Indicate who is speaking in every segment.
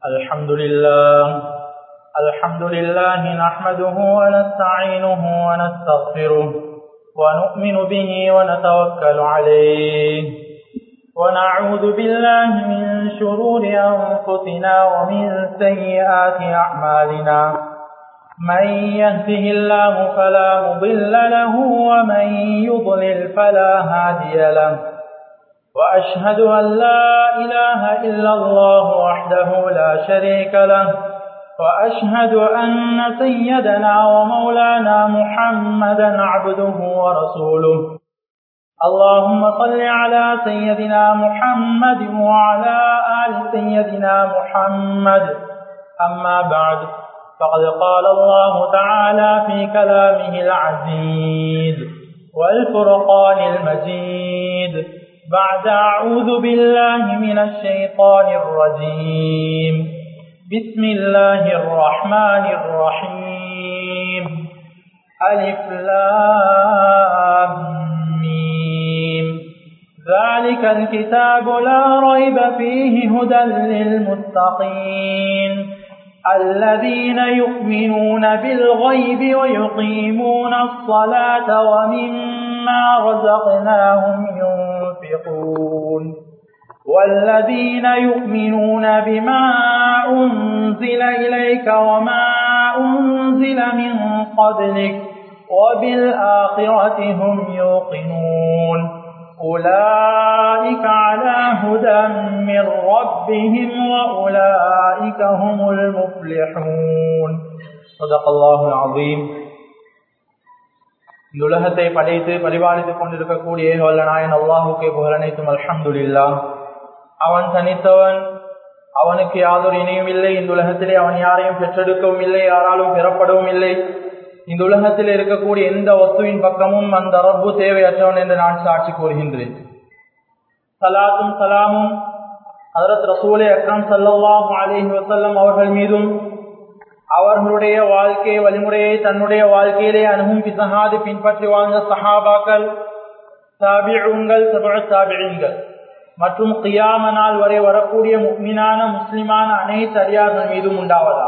Speaker 1: الحمد لله الحمد لله نحمده ونستعينه ونستغفره ونؤمن به ونتوكل عليه ونعوذ بالله من شرور أنفسنا ومن سيئات أعمالنا من يهده الله فلا مضل له ومن يضلل فلا هادي له وأشهد أن لا إله إلا الله وحده لا شريك له وأشهد أن سيدنا ومولانا محمدا عبده ورسوله اللهم صل على سيدنا محمد وعلى آل سيدنا محمد أما بعد فقد قال الله تعالى في كلامه العزيز والفرقان المجيد بعد أعوذ بالله من الشيطان الرجيم بسم الله الرحمن الرحيم ألف لام ميم ذلك الكتاب لا ريب فيه هدى للمتقين الذين يؤمنون بالغيب ويقيمون الصلاة ومما رزقناهم ينفقون والذين يؤمنون بما أنزل إليك وما أنزل من قبلك وبالآخرة هم يوقنون أولئك على هدى من ربهم وأولئك هم المفلحون صدق الله العظيم இந்த உலகத்தை படைத்து பரிபாலித்துக் கொண்டிருக்கக்கூடிய வல்ல நாயன் அல்லாஹுக்கே புகழனைத்தும் அல்ஹம்துலில்லா அவன் தனித்தவன் அவனுக்கு யாதொரு இணையும் இல்லை இந்த உலகத்திலே அவன் யாரையும் பெற்றெடுக்கவும் இல்லை யாராலும் பெறப்படவும் இல்லை இந்த உலகத்தில் இருக்கக்கூடிய எந்த வஸ்துவின் பக்கமும் அந்த ரப்பு தேவையற்றவன் என்று நான் சாட்சி கூறுகின்றேன் சலாத்தும் சலாமும் ஹதரத் ரசூலே அக்ரம் சல்லாஹ் அலிஹி வசல்லம் அவர்கள் மீதும் அவர்களுடைய வாழ்க்கை வழிமுறையை தன்னுடைய வாழ்க்கையிலே அணுகும் பிசகாது பின்பற்றி வாழ்ந்த சஹாபாக்கள் தாபிழுங்கள் சபழ தாபிழுங்கள் மற்றும் கியாம நாள் வரை வரக்கூடிய முக்மினான முஸ்லிமான அனைத்து அடியார்கள் மீதும் உண்டாவதா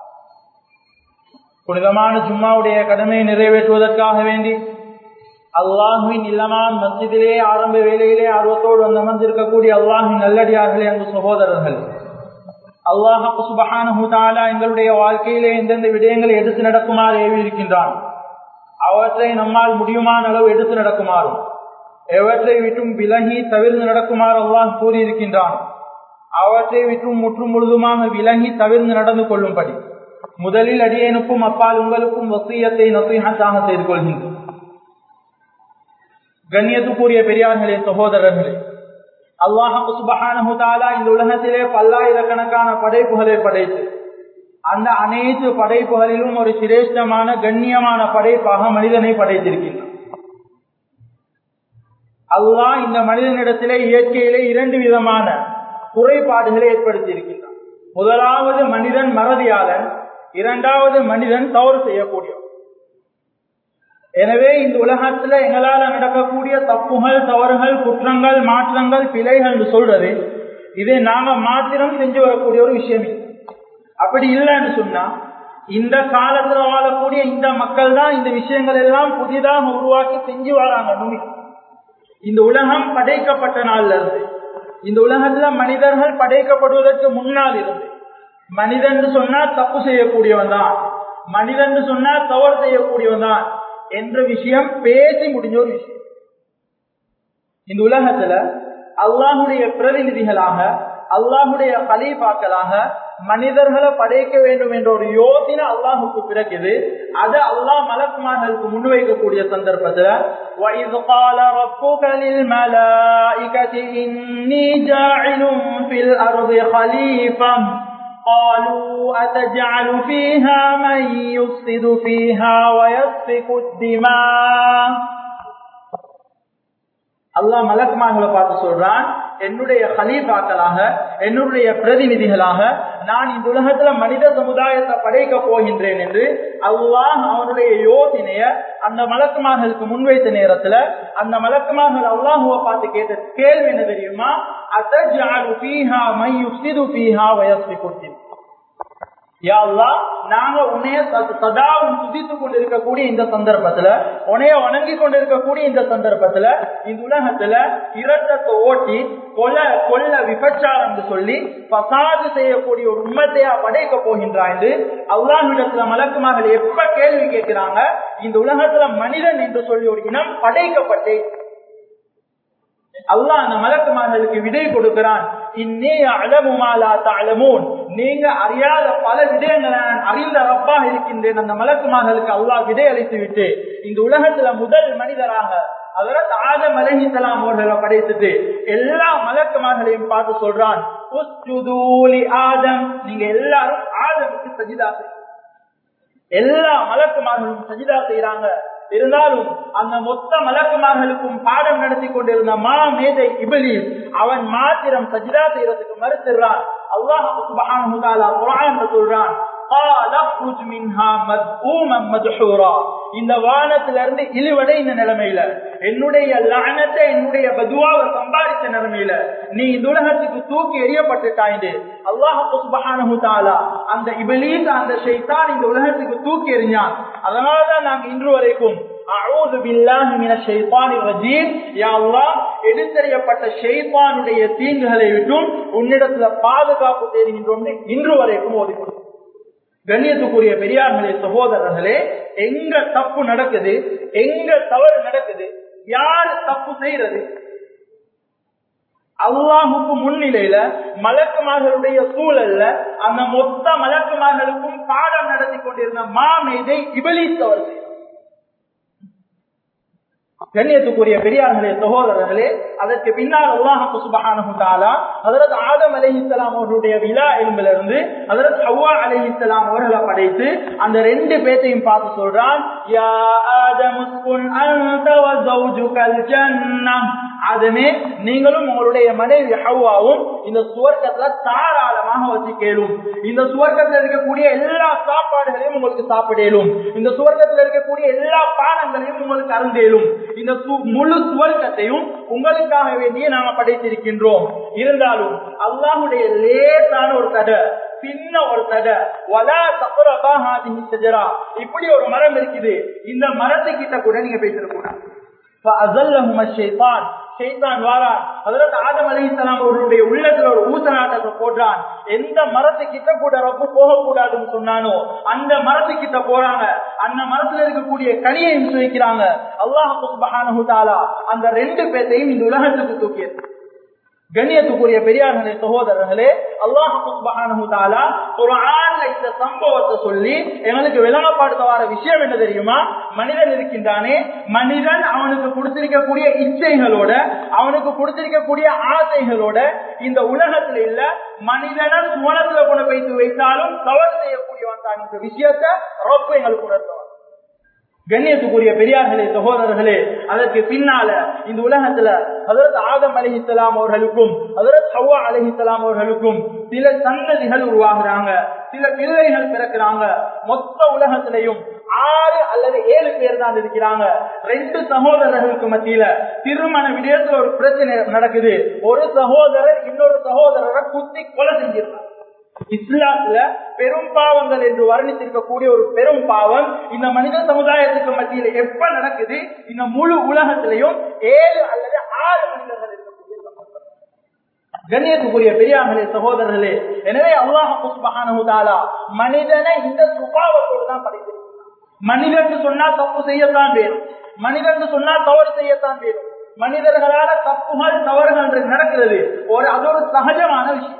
Speaker 1: புனிதமான ஜும்மாவுடைய கடமையை நிறைவேற்றுவதற்காக வேண்டி அல்லாஹுவின் இல்லமான மஸ்ஜிதிலே ஆரம்ப வேலையிலே ஆர்வத்தோடு வந்து அமர்ந்திருக்கக்கூடிய அல்லாஹின் நல்லடியார்களே அங்கு சகோதரர்கள் அல்லாஹ் சுபஹானஹு தாலா எங்களுடைய வாழ்க்கையிலே எந்தெந்த விடயங்களை எடுத்து நடக்குமாறு ஏவி இருக்கின்றான் அவற்றை நம்மால் முடியுமான அளவு எடுத்து நடக்குமாறும் எவற்றை விட்டும் விலகி தவிர்ந்து நடக்குமாறு அல்லாஹ் கூறியிருக்கின்றான் அவற்றை விட்டும் முற்றும் முழுதுமாக விலகி தவிர்ந்து நடந்து கொள்ளும்படி முதலில் அடியனுக்கும் அப்பால் உங்களுக்கும் வசியத்தை நசீகத்தாக செய்து கொள்கின்றோம் கண்ணியத்துக்குரிய பெரியார்களே சகோதரர்களே அல்லாஹு சுபஹானஹுதாலா இந்த உலகத்திலே பல்லாயிரக்கணக்கான படைப்புகளை படைத்து அந்த அனைத்து படைப்புகளிலும் ஒரு சிரேஷ்டமான கண்ணியமான படைப்பாக மனிதனை படைத்திருக்கின்றான் அல்லாஹ் இந்த மனிதனிடத்திலே இயற்கையிலே இரண்டு விதமான குறைபாடுகளை ஏற்படுத்தி இருக்கின்றான் முதலாவது மனிதன் மறதியாளன் இரண்டாவது மனிதன் தவறு செய்யக்கூடியவன் எனவே இந்த உலகத்துல எங்களால நடக்கக்கூடிய தப்புகள் தவறுகள் குற்றங்கள் மாற்றங்கள் பிழைகள் சொல்றது இதை நாங்க மாத்திரம் செஞ்சு வரக்கூடிய ஒரு விஷயம் அப்படி இல்லைன்னு சொன்னா இந்த காலத்துல வாழக்கூடிய இந்த மக்கள் தான் இந்த விஷயங்கள் எல்லாம் புதிதாக உருவாக்கி செஞ்சு வராங்க நுமி இந்த உலகம் படைக்கப்பட்ட நாள்ல இருந்து இந்த உலகத்துல மனிதர்கள் படைக்கப்படுவதற்கு முன்னால் இருந்து மனிதன் சொன்னா தப்பு செய்யக்கூடியவன் தான் மனிதன் சொன்னா தவறு செய்யக்கூடியவன் தான் என்ற விஷயம் பேசி முடிஞ்ச ஒரு விஷயம் இந்த உலகத்துல அல்லாஹுடைய பிரதிநிதிகளாக அல்லாஹுடைய கலீபாக்களாக மனிதர்களை படைக்க வேண்டும் என்ற ஒரு யோசனை அல்லாஹுக்கு பிறகுது அது அல்லாஹ் மலக்குமார்களுக்கு முன்வைக்கக்கூடிய சந்தர்ப்பத்துல وَإِذْ قَالَ رَبُّكَ لِلْمَلَائِكَةِ إِنِّي جَاعِلٌ فِي الْأَرْضِ خَلِيفَةً قالوا أتجعل فيها من يفسد فيها ويسفك الدماء அல்லாஹ் மலக்குமார்களை பார்த்து சொல்றான் என்னுடைய ஹலீஃபாக்களாக என்னுடைய பிரதிநிதிகளாக நான் இந்த உலகத்துல மனித சமுதாயத்தை படைக்க போகின்றேன் என்று அல்லாஹ் அவனுடைய யோசனைய அந்த மலக்குமார்களுக்கு முன்வைத்த நேரத்துல அந்த மலக்குமார்கள் அல்லாஹுவை பார்த்து கேட்ட கேள்வி என்ன தெரியுமா அத்தஜாலு ஃபீஹா மை யுஃப்சிது ஃபீஹா வயஸ்பிகுத்தி யா அல்லாஹ் நாங்க உன்னைய ச- சதாவும் துதித்துக் கொண்டிருக்கக்கூடிய இந்த சந்தர்ப்பத்துல உன்னைய வணங்கி கொண்டிருக்கக்கூடிய இந்த சந்தர்ப்பத்துல இந்த உலகத்துல இரத்தத்தை ஓட்டி கொலை கொல்ல விபச்சாரம் என்று சொல்லி பசாது செய்யக்கூடிய ஒரு உம்மத்தையா படைக்க போகின்றாய் என்று அல்லாஹ்விடத்துல மலக்குமார்கள் எப்ப கேள்வி கேட்கிறாங்க இந்த உலகத்துல மனிதன் என்று சொல்லி ஒரு இனம் படைக்கப்பட்டேன் அல்லாஹ் அந்த மலக்குமார்களுக்கு விடை கொடுக்கிறான் இன்னே அலமுமாலா தலமூன் நீங்க அறியாத பல விடயங்களை நான் அறிந்த ரப்பாக இருக்கின்றேன் அந்த மலக்குமார்களுக்கு அல்லாஹ் விடை அளித்து விட்டு இந்த உலகத்துல முதல் மனிதராக அதற்கு ஆதம் அலைஹிஸ்ஸலாம் அவர்களை படைத்துட்டு எல்லா மலக்குமார்களையும் பார்த்து சொல்றான் உஸ்ஜுதூ லி ஆதம் நீங்க எல்லாரும் ஆதமுக்கு சஜிதா செய்யுங்க எல்லா மலக்குமார்களும் சஜிதா செய்யறாங்க இருந்தாலும் அந்த மொத்த மலக்குமார்களுக்கும் பாடம் நடத்தி கொண்டிருந்த மா மேதை இபிலிஸ் அவன் மாத்திரம் சஜிதா செய்யறதுக்கு மறுத்துறான் அல்லாஹ் சுப்ஹானஹு வ தஆலா குர்ஆன்ல சொல்றான் قال اخرج منها مذءوما مدحورا இந்த வானத்துல இருந்து இழிவடை இந்த நிலைமையில என்னுடைய லானத்தை என்னுடைய பதுவாவை சம்பாதித்த நிலைமையில நீ இந்த உலகத்துக்கு தூக்கி எறியப்பட்டுட்டாய்ந்து அல்லாஹ் சுப்ஹானஹு தஆலா அந்த இபிலீஸ் அந்த ஷைத்தான் இந்த உலகத்துக்கு தூக்கி எறிஞ்சான் அதனாலதான் நாங்க இன்று வரைக்கும் அஊது பில்லாஹி மினஷ் ஷைத்தானிர் ரஜீம் யா அல்லாஹ் எடுத்தறியப்பட்ட ஷைத்தானுடைய தீங்குகளை விட்டும் உன்னிடத்துல பாதுகாப்பு தேடுகின்றோம் இன்று வரைக்கும் ஓதிக்கொள்ளும் கண்ணியத்துக்குரிய பெரியார்களே சகோதரர்களே எங்க தப்பு நடக்குது எங்க தவறு நடக்குது யார் தப்பு செய்யறது அல்லாஹுக்கு முன்னிலையில மலக்குமார்களுடைய சூழல்ல அந்த மொத்த மலக்குமார்களுக்கும் பாடம் நடத்தி கொண்டிருந்த மாமேதை இபலீஸ் கண்ணியத்துக்குரிய பெரியார்களே சகோதரர்களே அதற்கு பின்னால் அல்லாஹு சுபஹானஹு தஆலா ஹஜரத் ஆதம் அலைஹிஸ்ஸலாம் அவர்களுடைய விழா எலும்பிலிருந்து ஹஜரத் ஹவ்வா அலைஹிஸ்ஸலாம் அவர்களை படைத்து அந்த ரெண்டு பேத்தையும் பார்த்து சொல்றான் யா ஆதம் உஸ்குன் அன்த வ ஜௌஜுகல் ஜன்னah ஆதமே நீங்களும் உங்களுடைய மனைவி ஹவ்வாவும் இந்த சுவர்க்கத்துல தாராளமாக வசிக்கலும் இந்த சுவர்க்கத்துல இருக்கக்கூடிய எல்லா சாப்பாடுகளையும் உங்களுக்கு சாப்பிடலும் இந்த சுவர்க்கத்துல இருக்கக்கூடிய எல்லா பானங்களையும் உங்களுக்கு அருந்தேலும் இந்த சு- முழு சுவர்க்கத்தையும் உங்களுக்காக வேண்டியே நாம படைத்திருக்கின்றோம் இருந்தாலும் அல்லாஹுடைய லேசான ஒரு தடை சின்ன ஒரு தடை வலா தப்புரபா ஹாதிஹி ஷஜரா இப்படி ஒரு மரம் இருக்குது இந்த மரத்துக்கிட்ட கூட நீங்க பேசிருக்கூடாது فأزلهما الشيطان ஷைத்தான் வாரான் அதற்கு ஆதம் அலைஹிஸ்ஸலாம் அவர்களுடைய உள்ளத்துல ஒரு ஊசலாட்டத்தை போடுறான் எந்த மரத்து கிட்ட கூட ரப்பு போகக்கூடாதுன்னு சொன்னானோ அந்த மரத்து கிட்ட போறாங்க அந்த மரத்துல இருக்கக்கூடிய கனியையும் சுவைக்கிறாங்க அல்லாஹ் சுப்ஹானஹு தஆலா அந்த ரெண்டு பேத்தையும் இந்த உலகத்துக்கு தூக்கியது கண்ணியத்துக்குரிய பெரியார்களே சகோதரர்களே அல்லாஹ் சுப்ஹானஹு தஆலா குர்ஆன்ல இந்த சம்பவத்தை சொல்லி எங்களுக்கு விளங்கப்படுத்த வர விஷயம் என்ன தெரியுமா மனிதன் இருக்கின்றானே மனிதன் அவனுக்கு கொடுத்திருக்கக்கூடிய இச்சைகளோட அவனுக்கு கொடுத்திருக்கக்கூடிய ஆசைகளோட இந்த உலகத்துல இல்ல மனிதனை சுவனத்துல கொண்டு வைத்து வைத்தாலும் தவறு செய்யக்கூடியவன் தான் இந்த விஷயத்தை ரொம்ப எங்களுக்கு உணர்த்தவன் கண்ணியத்துக்குரிய பெரியார்களே சகோதரர்களே அதற்கு பின்னால இந்த உலகத்துல ஹதரத் ஆதம் அலிஹிஸ்லாம் அவர்களுக்கும் ஹதரத் ஹவ்வா அலிஹிஸ்லாம் அவர்களுக்கும் சில சந்ததிகள் உருவாகுறாங்க சில பிள்ளைகள் பிறக்கிறாங்க மொத்த உலகத்திலையும் ஆறு அல்லது ஏழு பேர் தான் இருக்கிறாங்க ரெண்டு சகோதரர்களுக்கு மத்தியில திருமண விடயத்துல ஒரு பிரச்சனை நடக்குது ஒரு சகோதரர் இன்னொரு சகோதரரை குத்தி கொலை செஞ்சிருக்காங்க இஸ்லாத்துல பெரும் பாவங்கள் என்று வர்ணித்திருக்கக்கூடிய ஒரு பெரும் பாவம் இந்த மனித சமுதாயத்துக்கு மத்தியில எப்ப நடக்குது இந்த முழு உலகத்திலையும் ஏழு அல்லது ஆறு மனிதர்கள் இருக்கக்கூடிய சம்பவம். கண்ணியத்துக்குரிய பெரியார்களே சகோதரர்களே எனவே அல்லாஹ் சுப்ஹானஹு தஆலா மனிதனை இந்த சுபாவத்தோடு தான் படைத்திருக்கிறார் மனிதன் சொன்னா தப்பு செய்யத்தான் வேணும் மனிதன் சொன்னா தவறு செய்யத்தான் வேணும் மனிதர்களால தப்புகள் தவறுகள் என்று நடக்கிறது ஒரு அது ஒரு சகஜமான விஷயம்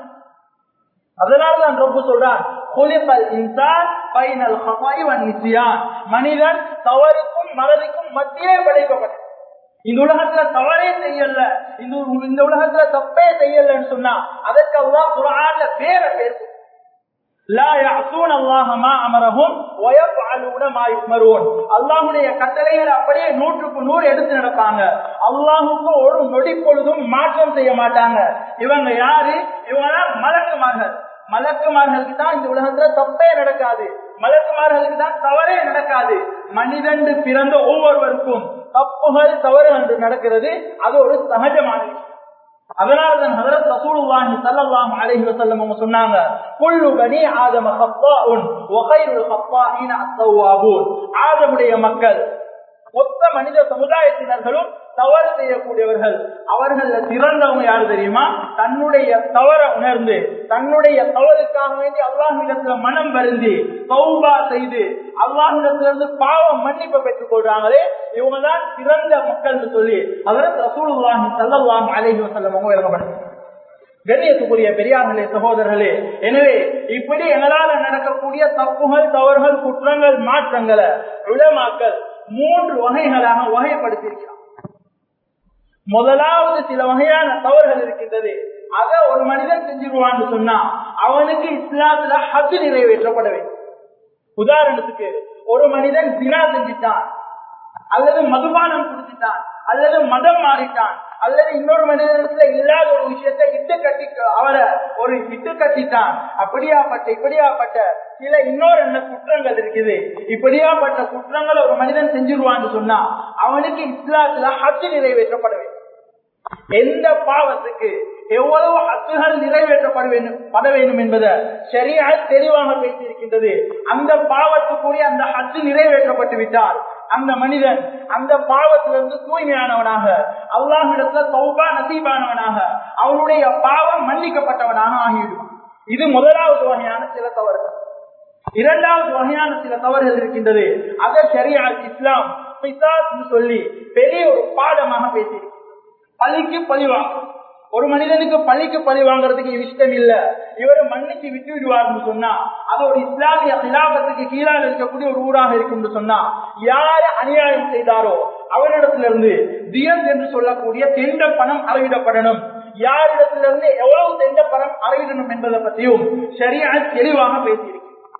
Speaker 1: அதனாலதான் ரொம்ப சொல்றான் குலிபல் இன்சான் பைனல் ஹஃபாய் வன் நிசியான் மனிதன் தவறுக்கும் மறதிக்கும் மத்தியே படைக்கப்பட்ட இந்த உலகத்துல தவறே செய்யல இந்த இந்த உலகத்துல தப்பே செய்யலன்னு சொன்னா அதற்கு அல்லாஹ் குர்ஆன்ல வேற பேர் கொடுத்தார். லா يعصون الله ما امرهم ويفعلون ما يؤمرون அல்லாஹ்வுடைய கட்டளைகளை அப்படியே நூற்றுக்கு நூறு எடுத்து நடப்பாங்க அல்லாஹ்வுக்கு ஒரு நொடி பொழுதும் மாற்றம் செய்ய மாட்டாங்க இவங்க யாரு இவங்க மலக்குமார்கள் மலக்குமார்களுக்கு தான் இந்த உலகத்துல தப்பே நடக்காது மலக்குமார்களுக்கு தான் தவறே நடக்காது மனிதன் பிறந்த ஒவ்வொருவருக்கும் தப்புகள் தவறு என்று நடக்கிறது அது ஒரு சகஜமான விஷயம் அதனாலதான் ஹதரத் ரசூலுல்லாஹி ஸல்லல்லாஹு அலைஹி வஸல்லம் அவங்க சொன்னாங்க குல்லு பனி ஆதம கஃபாஉன் வ கைருல் கஃபாஇன அத்தவாபூன் ஆதமுடைய மக்கள் மொத்த மனித சமுதாயத்தினர்களும் தவறு செய்யக்கூடியவர்கள் அவர்கள் சிறந்தவங்க யாரு தெரியுமா தன்னுடைய தவற உணர்ந்து தன்னுடைய தவறுக்காக வேண்டி அல்லாஹிடத்துல மனம் வருந்தி சௌபா செய்து அல்லாஹிடத்திலிருந்து பாவம் மன்னிப்பு பெற்றுக் கொள்றாங்களே இவங்கதான் சிறந்த மக்கள் சொல்லி அதற்கு ரசூலுல்லாஹி ஸல்லல்லாஹு அலைஹி வஸல்லம் அவங்க விளங்கப்படுது கண்ணியத்துக்குரிய பெரியார்களே சகோதரர்களே எனவே இப்படி எங்களால நடக்கக்கூடிய தப்புகள் தவறுகள் குற்றங்கள் மாற்றங்களை உளமாக்கல் மூன்று வகைகளாக வகைப்படுத்தியிருக்கிறார் முதலாவது சில வகையான தவறுகள் இருக்கின்றது அத ஒரு மனிதன் செஞ்சிருவான்னு சொன்னா அவனுக்கு இஸ்லாத்துல ஹஜ் நிறைவேற்றப்பட வேண்டும் உதாரணத்துக்கு ஒரு மனிதன் தினா செஞ்சிட்டான் அல்லது மதுபானம் குடிச்சிட்டான் அல்லது மதம் மாறிட்டான் அல்லது இன்னொரு மனிதனத்துல இல்லாத ஒரு விஷயத்தை இட்டு கட்டி அவரை ஒரு இட்டு கட்டிட்டான் அப்படியாப்பட்ட இப்படியாப்பட்ட சில இன்னொரு என்ன குற்றங்கள் இருக்குது இப்படியாப்பட்ட குற்றங்களை ஒரு மனிதன் செஞ்சிருவான்னு சொன்னா அவனுக்கு இஸ்லாத்துல ஹஜ் நிறைவேற்றப்பட வேண்டும் எந்த பாவத்துக்கு எவ்வளவு ஹத்துகள் நிறைவேற்றப்பட வேண்டும் பட வேண்டும் என்பதை சரியா தெளிவாக பேசியிருக்கின்றது அந்த பாவத்துக்குரிய அந்த ஹத்து நிறைவேற்றப்பட்டு விட்டால் அந்த மனிதன் அந்த பாவத்திலிருந்து தூய்மையானவனாக அல்லாஹிடத்துல சௌபா நசீபானவனாக அவனுடைய பாவம் மன்னிக்கப்பட்டவனாக ஆகிவிடுவான் இது முதலாவது வகையான சில தவறுகள் இரண்டாவது வகையான சில தவறுகள் இருக்கின்றது அதை சரியா இஸ்லாம் சொல்லி பெரிய ஒரு பாடமாக பேசியிருக்கிறது பழிக்கு பழி வாங்கும் ஒரு மனிதனுக்கு பழிக்கு பழி வாங்குறதுக்கு இஷ்டம் இல்ல இவரை மன்னிச்சு விட்டு விடுவார்னு சொன்னா அது ஒரு இஸ்லாமிய கிலாபத்துக்கு கீழாக இருக்கக்கூடிய ஒரு ஊராக இருக்கும் சொன்னா யாரு அநியாயம் செய்தாரோ அவரிடத்திலிருந்து தியன் என்று சொல்லக்கூடிய தெண்ட பணம் அளவிடப்படணும் யாரிடத்திலிருந்து எவ்வளவு தெண்ட பணம் அளவிடணும் என்பதை பற்றியும் சரியான தெளிவாக பேசியிருக்கு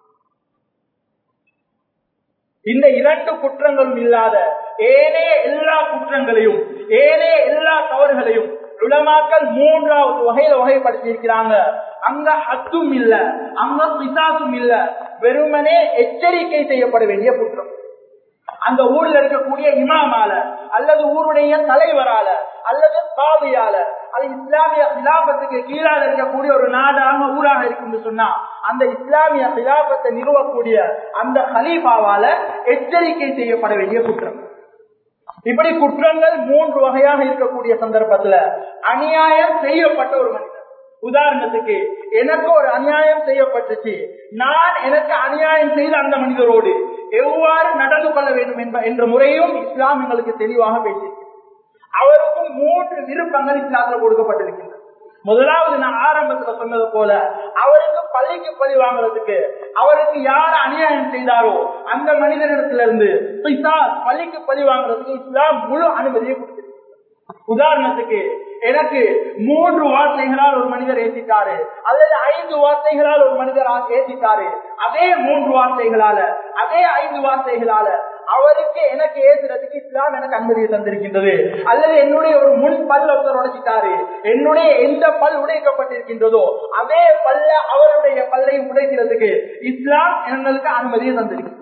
Speaker 1: இந்த இரண்டு குற்றங்களும் இல்லாத ஏனைய எல்லா குற்றங்களையும் ஏனைய எல்லா தவறுகளையும் உலமாக்கள் மூன்றாவது வகையில வகைப்படுத்தி இருக்கிறாங்க அங்க ஹத்தும் இல்ல அங்க பிசாசும் இல்ல வெறுமனே எச்சரிக்கை செய்யப்பட வேண்டிய குற்றம் அந்த ஊர்ல இருக்கக்கூடிய இமாமால அல்லது ஊருடைய தலைவரால அல்லது காவியால அது இஸ்லாமிய கிலாபத்துக்கு கீழாக இருக்கக்கூடிய ஒரு நாடாக ஊராக இருக்குன்னு சொன்னா அந்த இஸ்லாமிய கிலாபத்தை நிறுவக்கூடிய அந்த ஹலீஃபாவால எச்சரிக்கை செய்யப்பட வேண்டிய குற்றம் இப்படி குற்றங்கள் மூன்று வகையாக இருக்கக்கூடிய சந்தர்ப்பத்துல அநியாயம் செய்யப்பட்ட ஒரு மனிதன் உதாரணத்துக்கு எனக்கு ஒரு அநியாயம் செய்யப்பட்டுச்சு நான் எனக்கு அநியாயம் செய்த அந்த மனிதரோடு எவ்வாறு நடந்து கொள்ள வேண்டும் என்ப என்ற முறையும் இஸ்லாம் எங்களுக்கு தெளிவாக பேசியிருக்கு அவருக்கும் மூன்று விருப்பங்கள் இஸ்லாத்தில் கொடுக்கப்பட்டிருக்கின்றன முதலாவது நான் ஆரம்பத்துல சொன்னது போல அவருக்கு பள்ளிக்கு பழி வாங்குறதுக்கு அவருக்கு யார் அநியாயம் செய்தாரோ அந்த மனிதனிடத்துல இருந்து பள்ளிக்கு பழி வாங்குறதுக்கு இஸ்லாம் முழு அனுமதியை கொடுத்திருக்கு உதாரணத்துக்கு எனக்கு மூன்று வார்த்தைகளால் ஒரு மனிதர் ஏற்றிட்டாரு அல்லது ஐந்து வார்த்தைகளால் ஒரு மனிதர் ஏற்றிட்டாரு அதே மூன்று வார்த்தைகளால அதே ஐந்து வார்த்தைகளால அவருக்கு எனக்கு ஏசுறதுக்கு இஸ்லாம் எனக்கு அனுமதியை தந்திருக்கின்றது அல்லது என்னுடைய ஒரு முன் பல் ஒருத்தர் உடைச்சிட்டாரு என்னுடைய எந்த பல் உடைக்கப்பட்டிருக்கின்றதோ அதே பல்ல அவருடைய பல்லை உடைக்கிறதுக்கு இஸ்லாம் எங்களுக்கு அனுமதியை தந்திருக்கிறது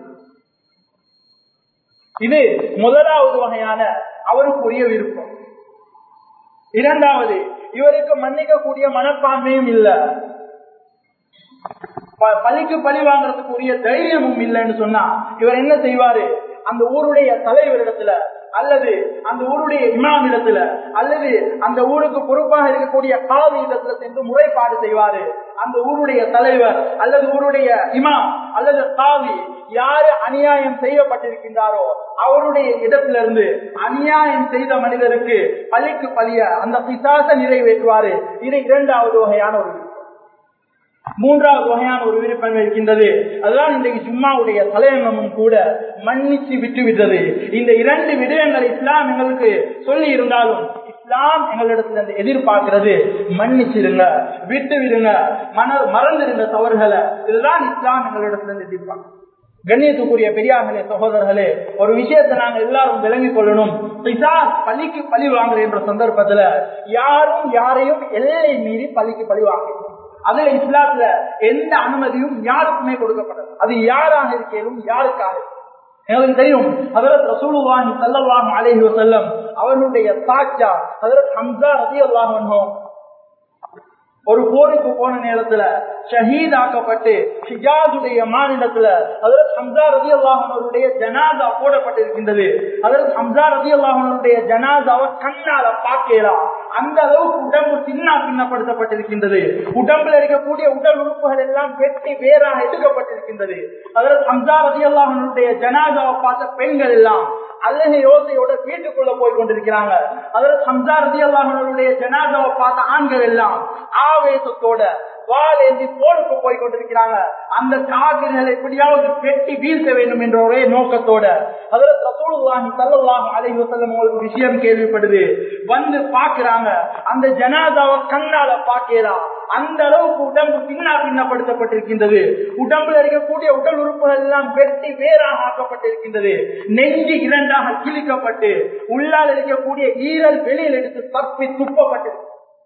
Speaker 1: இது முதலாவது வகையான அவருக்குரிய விருப்பம் இரண்டாவது இவருக்கு மன்னிக்கக்கூடிய மனப்பான்மையும் இல்ல பழிக்கு பழி வாங்குறதுக்குரிய தைரியமும் இல்லைன்னு சொன்னா இவர் என்ன செய்வாரு அந்த ஊருடைய தலைவரிடத்துல அல்லது அந்த ஊருடைய இமாம் இடத்துல அல்லது அந்த ஊருக்கு பொறுப்பாக இருக்கக்கூடிய காவி இடத்துல சென்று முறைப்பாடு செய்வாரு அந்த ஊருடைய தலைவர் அல்லது ஊருடைய இமாம் அல்லது காவி யாரு அநியாயம் செய்யப்பட்டிருக்கின்றாரோ அவருடைய இடத்திலிருந்து அநியாயம் செய்த மனிதருக்கு பழிக்கு பழிய அந்த பிசாச நிறைவேற்றுவாரு இது இரண்டாவது வகையான ஒரு மூன்றாவது வகையான ஒரு விருப்பம் இருக்கின்றது அதுதான் இன்றைக்கு ஜும்மாவுடைய தலையங்கமும் கூட மன்னிச்சு விட்டு விட்டது இந்த இரண்டு விடயங்கள் இஸ்லாம் எங்களுக்கு சொல்லி இருந்தாலும் இஸ்லாம் எங்களிடத்துல எதிர்பார்க்கிறது மன்னிச்சிருங்க விட்டு விடுங்க மன மறந்துருங்க தவறுகளை இதுதான் இஸ்லாம் எங்களிடத்துல எதிர்பார்க்க கண்ணியத்துக்குரிய பெரியார்களே சகோதரர்களே ஒரு விஷயத்தை நாங்க எல்லாரும் விளங்கிக் கொள்ளணும் பள்ளிக்கு பழி வாங்குற என்ற சந்தர்ப்பத்துல யாரும் யாரையும் எல்லை மீறி பள்ளிக்கு பழி வாங்க அதுல இஸ்லாத்துல எந்த அனுமதியும் யாருக்குமே கொடுக்கப்படாது அது யாராக இருக்கேனும் யாருக்காக எங்களுக்கு தெரியும் அதற்கு ரசூலுல்லாஹி ஸல்லல்லாஹு அலைஹி வஸல்லம் அவர்களுடைய சாட்சா அதற்கு ஹம்சா ரலியல்லாஹு அன்ஹு ஒரு போருக்கு போன நேரத்துல ஷஹீத் ஆக்கப்பட்டு ஹிஜாதுடைய மாநிலத்துல அதற்கு ஹம்சா ரதி அல்லாஹனுடைய ஜனாதா போடப்பட்டிருக்கின்றது அதற்கு ஹம்சா ரதி அல்லாஹனுடைய ஜனாதாவை கண்ணால பார்க்கலாம் அந்த அளவுக்கு உடம்பு சின்ன பின்னப்படுத்தப்பட்டிருக்கின்றது உடம்புல இருக்கக்கூடிய உடல் உறுப்புகள் எல்லாம் வெட்டி வேறாக எடுக்கப்பட்டிருக்கின்றது அதற்கு ஹம்சா ரதி அல்லாஹனுடைய ஜனாதாவை பார்த்த பெண்கள் எல்லாம் அல்லது யோசையோட வீட்டுக்குள்ள போய் கொண்டிருக்கிறாங்க அதற்கு ஹம்சா ரதி அல்லாஹனுடைய ஜனாதாவை பார்த்த ஆண்கள் எல்லாம் ஆவேசத்தோட வால் ஏந்தி போருக்கு போய் கொண்டிருக்கிறாங்க அந்த காவிரிகளை எப்படியாவது வெட்டி வீழ்த்த வேண்டும் என்ற ஒரே நோக்கத்தோட அதற்கு ரசூலுல்லாஹி ஸல்லல்லாஹு அலைஹி வஸல்லம் ஒரு விஷயம் கேள்விப்படுது வந்து பாக்குறாங்க அந்த ஜனாதாவை கண்ணால பாக்கலாம் அந்த அளவுக்கு உடம்பு பின்னா பின்னப்படுத்தப்பட்டிருக்கின்றது உடம்புல இருக்கக்கூடிய உடல் உறுப்புகள் எல்லாம் வெட்டி வேறாக ஆக்கப்பட்டிருக்கின்றது நெஞ்சு இரண்டாக கிழிக்கப்பட்டு உள்ளால் இருக்கக்கூடிய ஈரல் வெளியில் எடுத்து தப்பி துப்பப்பட்டிருக்கு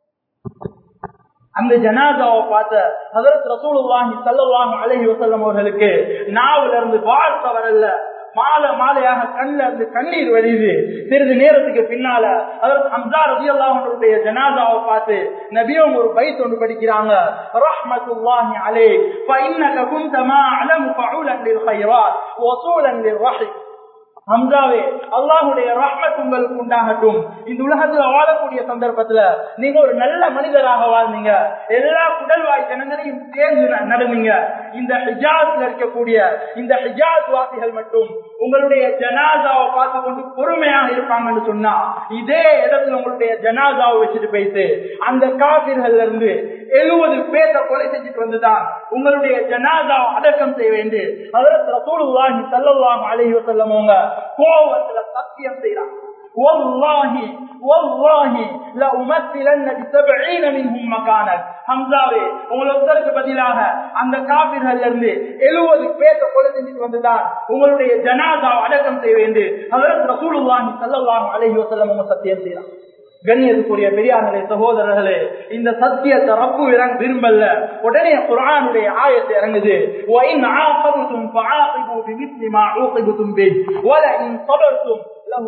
Speaker 1: அந்த ஜனாதாவை பார்த்த ஹதரத் ரசூலுல்லாஹி ஸல்லல்லாஹு அலைஹி வஸல்லம் அவர்களுக்கு நாவுல இருந்து வார்த்தை வரல மாலை மாலையாக கண்ணில் இருந்து கண்ணீர் வழியுது சிறிது நேரத்துக்கு பின்னால அதற்கு ஹம்சா ரலியல்லாஹுடைய ஜனாதாவை பார்த்து நபியும் ஒரு பைத் ஒன்று படிக்கிறாங்க ரஹ்மத்துல்லாஹி அலைஹ் ஃபஇன்னக குன்த மா அலமு ஃபஉலன் லில் கைராத் வஸூலன் லில் ரஹி ஹம்சாவே அல்லாஹுடைய ரஹ்மத் உங்களுக்கு உண்டாகட்டும் இந்த உலகத்துல வாழக்கூடிய சந்தர்ப்பத்துல நீங்க ஒரு நல்ல மனிதராக வாழ்ந்தீங்க எல்லா குடல்வாய் ஜனங்களையும் சேர்ந்து நடந்தீங்க இந்த ஹிஜாஸ்ல இருக்கக்கூடிய இந்த ஹிஜாஸ் வாசிகள் மட்டும் உங்களுடைய ஜனாதாவை பார்த்து கொண்டு பொறுமையாக இருப்பாங்கன்னு சொன்னா இதே இடத்துல உங்களுடைய ஜனாதாவை வச்சுட்டு போயிட்டு அந்த காபிர்கள்ல இருந்து எழுபது பேரை கொலை செஞ்சுட்டு வந்துதான் உங்களுடைய ஜனாதாவை அடக்கம் செய்ய வேண்டு அதற்கு ரசூலுல்லாஹி ஸல்லல்லாஹு அலைஹி வஸல்லம் அவங்க கோவத்துல சத்தியம் செய்யறாங்க والله والله لأمثلن بسبعين منهم مكانك ஹம்சாவே உங்களுக்கு பதிலாக அந்த காபிர்கள் இருந்து எழுபது பேச கொலை செஞ்சுட்டு வந்துதான் உங்களுடைய ஜனாதா அடக்கம் செய்ய வேண்டு அதற்கு ரசூலுல்லாஹி ஸல்லல்லாஹு அலைஹி வஸல்லம் அவங்க சத்தியம் செய்யறாங்க கண்ணியத்துக்குரிய பெரியார்களே சகோதரர்களே இந்த சத்தியத்தை ரப்பு இறங்க விரும்பல உடனே குரானுடைய ஆயத்தை இறங்குது وَإِنْ عَاقَبْتُمْ فَعَاقِبُوا بِمِثْلِ مَا عُوقِبْتُمْ بِهِ وَلَئِنْ صَبَرْتُمْ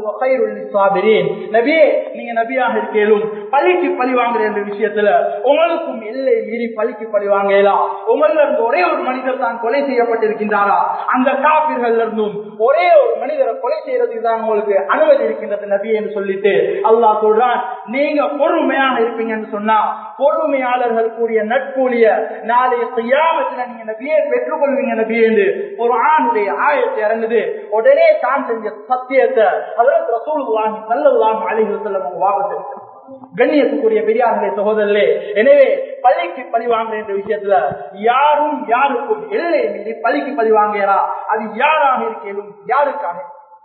Speaker 1: நபியே நீங்க நபியாக இருக்கேலும் பழிக்கு பழி வாங்குற என்ற விஷயத்துல உங்களுக்கும் எல்லை மீறி பழிக்கு பழி வாங்கலாம் உங்கள இருந்து ஒரே ஒரு மனிதர் தான் கொலை செய்யப்பட்டிருக்கின்றாரா அந்த காப்பீர்கள் இருந்தும் ஒரே ஒரு மனிதரை கொலை செய்யறதுக்கு தான் உங்களுக்கு அனுமதி இருக்கின்றது நபி என்று சொல்லிட்டு அல்லாஹ் சொல்றான் நீங்க பொறுமையாக இருப்பீங்கன்னு சொன்னா பொறுமையாளர்கள் கூடிய நட்பூலிய நாளைய செய்யாமத்துல நீங்க நபியை பெற்றுக்கொள்வீங்க நபி என்று ஒரு ஆணுடைய ஆயத்தை இறங்குது உடனே தான் செஞ்ச சத்தியத்தை அதற்கு ரசூலுல்லாஹி ஸல்லல்லாஹு அலைஹி வஸல்லம் அவங்க வாபஸ் கண்ணியத்துக்குரிய பெரியார்களே சகோதரர்களே எனவே பள்ளிக்கு பழி வாங்குற என்ற விஷயத்துல யாரும் யாருக்கும் எல்லை மீறி பள்ளிக்கு பழி வாங்குகிறா அது யாராக இருக்கேனும் யாருக்காக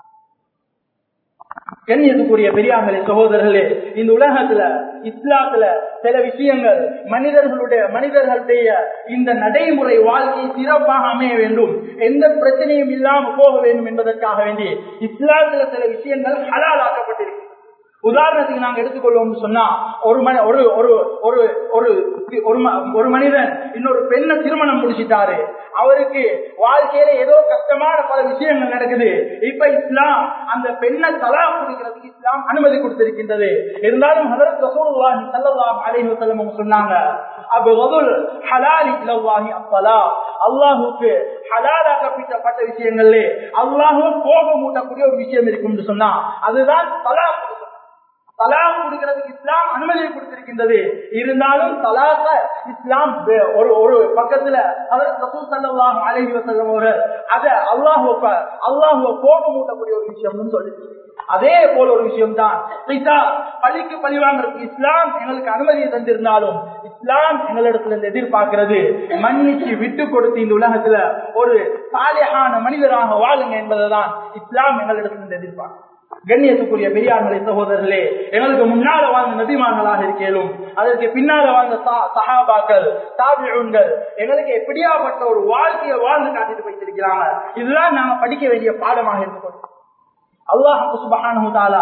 Speaker 1: கண்ணியத்துக்குரிய பெரியார்களே சகோதரர்களே இந்த உலகத்துல இஸ்லாத்துல சில விஷயங்கள் மனிதர்களுடைய மனிதர்களுடைய இந்த நடைமுறை வாழ்க்கை சிறப்பாக அமைய வேண்டும் எந்த பிரச்சனையும் இல்லாமல் போக வேண்டும் என்பதற்காக வேண்டி இஸ்லாத்துல சில விஷயங்கள் ஹலாலாக்கப்பட்டிருக்கு உதாரணத்துக்கு நாங்க எடுத்துக்கொள்வோம் சொன்னா ஒரு மனி ஒரு ஒரு ஒரு ஒரு ஒரு ம- ஒரு மனிதன் இன்னொரு பெண்ணை திருமணம் முடிச்சிட்டாரு அவருக்கு வாழ்க்கையில ஏதோ கஷ்டமான பல விஷயங்கள் நடக்குது இப்ப இஸ்லாம் அந்த பெண்ணை தலா குடிக்கிறதுக்கு இஸ்லாம் அனுமதி கொடுத்திருக்கின்றது இருந்தாலும் ஹதரத் ரசூலுல்லாஹி ஸல்லல்லாஹு அலைஹி வஸல்லம் அவங்க சொன்னாங்க அபுல் ஹலாலி இலல்லாஹி அஸ்ஸலா அல்லாஹ்வுக்கு ஹலாலாக்கப்பட்ட விஷயங்கள்ல அல்லாஹ்வும் கோபம் ஊட்டக்கூடிய ஒரு விஷயம் இருக்கும்னு சொன்னா அதுதான் தலா தலாக் கொடுக்கிறதுக்கு இஸ்லாம் அனுமதி கொடுத்திருக்கின்றது இருந்தாலும் தலாக இஸ்லாம் வே- ஒரு ஒரு பக்கத்துல அவர் ரசூல் ஸல்லல்லாஹு அலைஹி வஸல்லம் அவர்கள் அத அல்லாஹ்வுக்கு அல்லாஹ்வை கோபமூட்டக்கூடிய ஒரு விஷயம்னு சொல்லி அதே போல ஒரு விஷயம் தான் பழிக்கு பழி வாங்குறதுக்கு இஸ்லாம் எங்களுக்கு அனுமதியை தந்திருந்தாலும் இஸ்லாம் எங்களிடத்துல இருந்து எதிர்பார்க்கிறது மன்னிச்சு விட்டு கொடுத்து இந்த உலகத்துல ஒரு சாலியான மனிதராக வாழுங்க என்பதுதான் இஸ்லாம் எங்களிடத்துல இருந்து எதிர்பார்க்கிறது கண்ணியத்துக்குரிய பெரியார்களே சகோதரர்களே எங்களுக்கு முன்னால வாழ்ந்த நபிமார்களாக இருக்கேனும் அதற்கு பின்னால வாழ்ந்த சா- சஹாபாக்கள் தாபிகள் எங்களுக்கு எப்படியாப்பட்ட ஒரு வாழ்க்கையை வாழ்ந்து காட்டிட்டு வைத்திருக்கிறாங்க இதெல்லாம் நாங்க படிக்க வேண்டிய பாடமாக இருக்கணும் அல்லாஹ் சுபஹானஹு தஆலா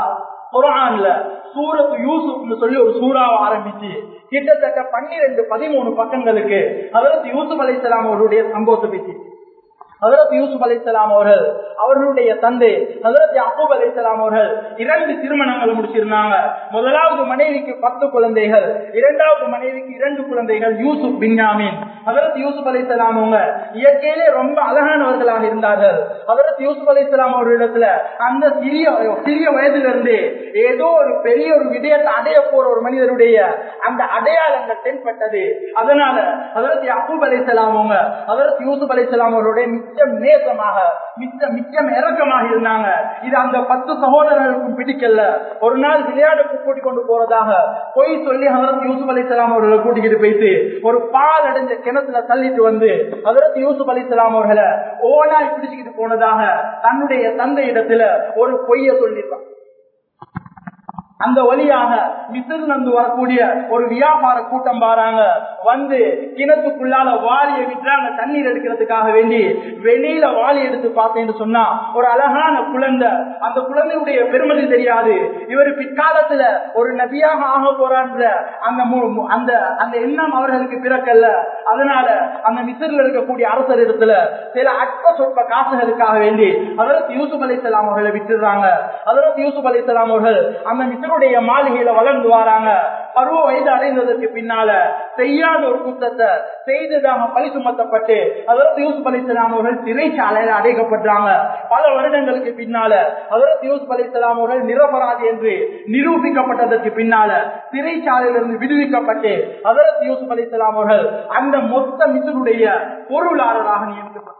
Speaker 1: குரான்ல சூரத்து யூசுப்னு சொல்லி ஒரு சூறாவை ஆரம்பிச்சு கிட்டத்தட்ட பன்னிரெண்டு பதிமூணு பக்கங்களுக்கு அதற்கு யூசுப் அலைசலாம் அவருடைய சம்பவத்தை பேசி ஹசரத் யூசுப் அலிசலாம் அவர்கள் அவர்களுடைய தந்தை ஹசரத் யாக்கூப் அலிசலாம் அவர்கள் இரண்டு திருமணங்கள் முடிச்சிருந்தாங்க முதலாவது மனைவிக்கு பத்து குழந்தைகள் இரண்டாவது மனைவிக்கு இரண்டு குழந்தைகள் யூசுப் பின்யாமின் ஹசரத் யூசுப் அலிசலாம் அவங்க இயற்கையிலே ரொம்ப அழகானவர்களாக இருந்தார்கள் ஹசரத் யூசுப் அலிசலாம் அவர்களிடத்துல அந்த சிறிய சிறிய வயதிலிருந்து ஏதோ ஒரு பெரிய ஒரு விடயத்தை அடைய போற ஒரு மனிதருடைய அந்த அடையாளங்கள் தென்பட்டது அதனால ஹசரத் யாக்கூப் அலிசலாம் அவங்க ஹசரத் யூசுப் அலிசலாம் அவருடைய மிச்சம் நேசமாக மிச்ச மிச்சம் இறக்கமாக இருந்தாங்க இது அந்த பத்து சகோதரர்களுக்கும் பிடிக்கல ஒரு நாள் விளையாடுக்கு கூட்டிக் கொண்டு போறதாக பொய் சொல்லி ஹசரத் யூசுப் அலிசலாம் அவர்களை கூட்டிக்கிட்டு போயிட்டு ஒரு பால் அடைஞ்ச கிணத்துல தள்ளிட்டு வந்து ஹசரத் யூசுப் அலிசலாம் அவர்களை ஓனாய் பிடிச்சுக்கிட்டு போனதாக தன்னுடைய தந்தை இடத்துல ஒரு பொய்ய சொல்லிடுறான் அந்த வழியாக மிசிலிருந்து வரக்கூடிய ஒரு வியாபார கூட்டம் பாராங்க வந்து கிணத்துக்குள்ளால வாளியை விட்டுறாங்க தண்ணீர் எடுக்கிறதுக்காக வேண்டி வெளியில வாளி எடுத்து பார்த்தேன்னு சொன்னா ஒரு அழகான குழந்தை அந்த குழந்தையுடைய பெருமதி தெரியாது இவர் பிற்காலத்துல ஒரு நபியாக ஆக போறான்ற அந்த மு- அந்த அந்த எண்ணம் அவர்களுக்கு பிறக்கல்ல அதனால அந்த மிசிறில் இருக்கக்கூடிய அரசர் இடத்துல சில அற்ப சொற்ப காசுகளுக்காக வேண்டி அதற்கு யூசுப் அலிசலாம் அவர்களை விட்டுறாங்க அதற்கு யூசுப் அலிசலாம் அவர்கள் அந்த மிசருடைய மாளிகையில வளர்ந்து வராங்க பருவ வயது அடைந்ததற்கு பின்னால செய்யாத ஒரு குத்தத்தை செய்ததாக பழி சுமத்தப்பட்டு அதற்கு யூசுப் அலிசலாம் அவர்கள் சிறைச்சாலையில அடைக்கப்படுறாங்க பல வருடங்களுக்கு பின்னால அதற்கு யூசுப் அலிசலாம் அவர்கள் நிரபராதி என்று நிரூபிக்கப்பட்டதற்கு பின்னால சிறைச்சாலையிலிருந்து விடுவிக்கப்பட்டு அதற்கு யூசுப் அலிசலாம் அவர்கள் அந்த மொத்த மிசருடைய பொருளாளராக நியமிக்கப்பட்டார்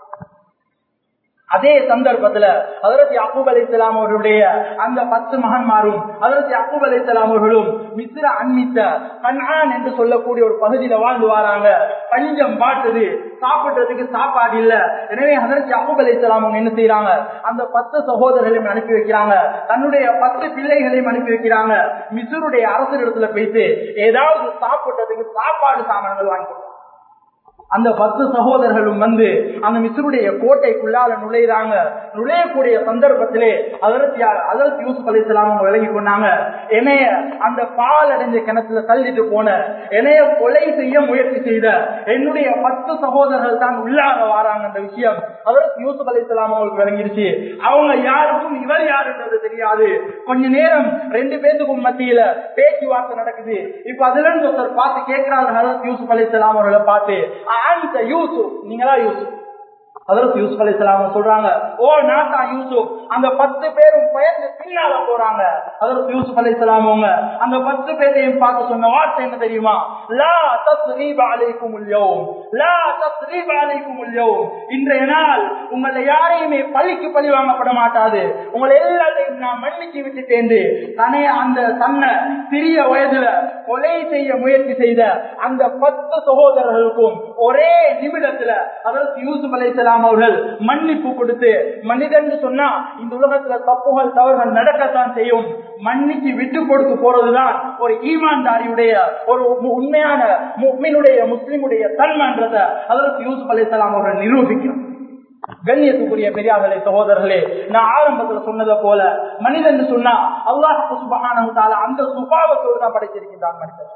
Speaker 1: அதே சந்தர்ப்பத்துல அதரத்தி அக்கூப் அலி இஸ்லாம் அவர்களுடைய அந்த பத்து மகன்மாரும் அதரத்தி அக்கூப் அலி இஸ்லாம் அவர்களும் மிஸ்ர அன்மித்த கண்ணான் என்று சொல்லக்கூடிய ஒரு பகுதியில வாழ்ந்து வராங்க பஞ்சம் பாட்டுது சாப்பிடுறதுக்கு சாப்பாடு இல்ல எனவே அதரத்தி அக்கூப் அலி இஸ்லாம் அவங்க என்ன செய்யறாங்க அந்த பத்து சகோதரர்களையும் அனுப்பி வைக்கிறாங்க தன்னுடைய பத்து பிள்ளைகளையும் அனுப்பி வைக்கிறாங்க மிஸ்ருடைய அரசரிடத்துல போயிட்டு ஏதாவது சாப்பிடுறதுக்கு சாப்பாடு சாமான்கள் வாங்கி கொடுத்தாங்க. அந்த பத்து சகோதரர்களும் வந்து அந்த மிஸ்ருடைய கோட்டைக்குள்ளால நுழையிறாங்க நுழையக்கூடிய சந்தர்ப்பத்திலே அதற்கு அதற்கு யூசுப் அலிஸ்லாம் அவங்க விலகி கொண்டாங்க என்னைய அந்த பால் அடைஞ்ச கிணத்துல தள்ளிட்டு போன என்னைய கொலை செய்ய முயற்சி செய்த என்னுடைய பத்து சகோதரர்கள் தான் உள்ளாக வராங்க அந்த விஷயம் அதற்கு யூசுப் அலிஸ்லாம் அவங்களுக்கு விளங்கிருச்சு அவங்க யாருக்கும் இவர் யாருன்றது தெரியாது கொஞ்ச நேரம் ரெண்டு பேத்துக்கும் மத்தியில பேச்சுவார்த்தை நடக்குது இப்ப அதுல இருந்து ஒருத்தர் பார்த்து கேட்கிறாங்க ஹதரத் யூசுப் அலிஸ்லாம் அவர்களை பார்த்து அந்த யூசுப் நீங்களா யூசுப் அதற்கு யூசுப் அலிஸ்லாம் சொல்றாங்க ஓ நான் தான் யூசுப் அந்த பத்து பேரும் பயந்து பின்னால போறாங்க அதற்கு யூசுப் அலிஸ்லாம் அவங்க அந்த பத்து பேரையும் பார்த்து சொன்ன வார்த்தை என்ன தெரியுமா லா தஸ்ரீப அலைக்கும் உல்யவும் லா தஸ்ரீப அலைக்கும் உல்யவும் இன்றைய நாள் உங்களை யாரையுமே பழிக்கு பழி வாங்கப்பட மாட்டாது உங்களை எல்லாத்தையும் நான் மன்னிச்சு விட்டுட்டேன் தனே அந்த தன்னை சிறிய வயதுல கொலை செய்ய முயற்சி செய்த அந்த பத்து சகோதரர்களுக்கும் ஒரே நிமிடத்துல அதற்கு யூசுப் அலைசலாம் அவர்கள் மன்னிப்பு கொடுத்து மனிதன் சொன்னா இந்த உலகத்துல தப்புகள் தவறுகள் நடக்கத்தான் செய்யும் மன்னிச்சு விட்டு கொடுத்து போறதுதான் ஒரு ஈமான்தாரியுடைய ஒரு உ- உண்மையான முக்மினுடைய முஸ்லிமுடைய தன்மைன்றத அதற்கு யூசுப் அலைசலாம் அவர்கள் நிரூபிக்கிறார் கண்ணியத்துக்குரிய பெரியார்களே சகோதரர்களே நான் ஆரம்பத்துல சொன்னதை போல மனிதன் சொன்னா அல்லாஹ் சுபஹானஹு தஆலா அந்த சுபாவத்தோடு தான் படைச்சிருக்கின்றான் மனிதன்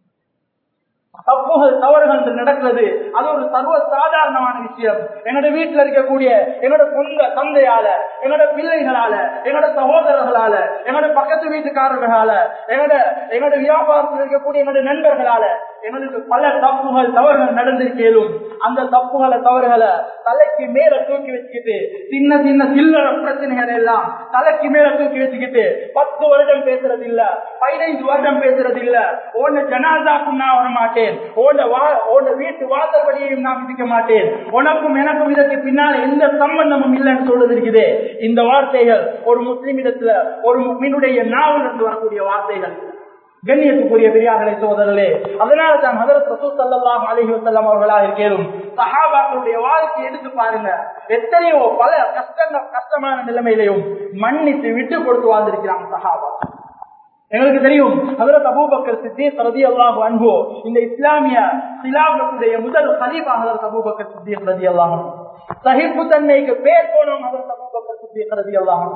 Speaker 1: தப்புகள் தவறுகள் என்று நடக்கிறது அது ஒரு சர்வ சாதாரணமான விஷயம் என்னோட வீட்டுல இருக்கக்கூடிய என்னோட சொந்த தந்தையால என்னோட பிள்ளைகளால என்னோட சகோதரர்களால என்னோட பக்கத்து வீட்டுக்காரர்களால என்னோட என்னோட வியாபாரத்தில் இருக்கக்கூடிய என்னோட நண்பர்களால எங்களுக்கு பல தப்புகள் தவறுகள் நடந்திருக்கேலும் அந்த தப்புகளை தவறுகளை தலைக்கு மேல தூக்கி வச்சுக்கிட்டு சின்ன சின்ன சில்லற பிரச்சனைகள் எல்லாம் தலைக்கு மேல தூக்கி வச்சுக்கிட்டு பத்து வருடம் பேசுறது இல்ல பதினைந்து வருடம் பேசுறது இல்ல உன்னை ஜனாதாக்கும் நான் வர மாட்டேன் உன்னை வா- உன்னை வீட்டு வாசல்படியையும் நான் விதிக்க மாட்டேன் உனக்கும் எனக்கும் இதற்கு பின்னால் எந்த சம்பந்தமும் இல்லைன்னு சொல்றது இருக்குது இந்த வார்த்தைகள் ஒரு முஸ்லிம் இடத்துல ஒரு மீனுடைய நாவல் இருந்து வரக்கூடிய வார்த்தைகள் கண்ணியத்துக்குரிய பெரியார்களே சோதரர்களே அதனால தான் ஹதரத் ரசூல் ஸல்லல்லாஹு அலைஹி வஸல்லம் அவர்களாக இருக்கேனும் சஹாபாக்களுடைய வாழ்க்கையை எடுத்து பாருங்க எத்தனையோ பல கஷ்ட கஷ்டமான நிலைமையிலையும் மன்னித்து விட்டு கொடுத்து வாழ்ந்திருக்கிறாங்க சஹாபா எங்களுக்கு தெரியும் ஹதரத் அபூபக்கர் சித்திக் ரலியல்லாஹு அன்ஹு இந்த இஸ்லாமிய சிலாபத்துடைய முதல் கலீஃபா ஹதரத் அபூபக்கர் சித்திக் ரலியல்லாஹு அன்ஹு சகிப்பு தன்மைக்கு பேர் போனோம் ஹதரத் அபூபக்கர் சித்திக் ரலியல்லாஹு அன்ஹு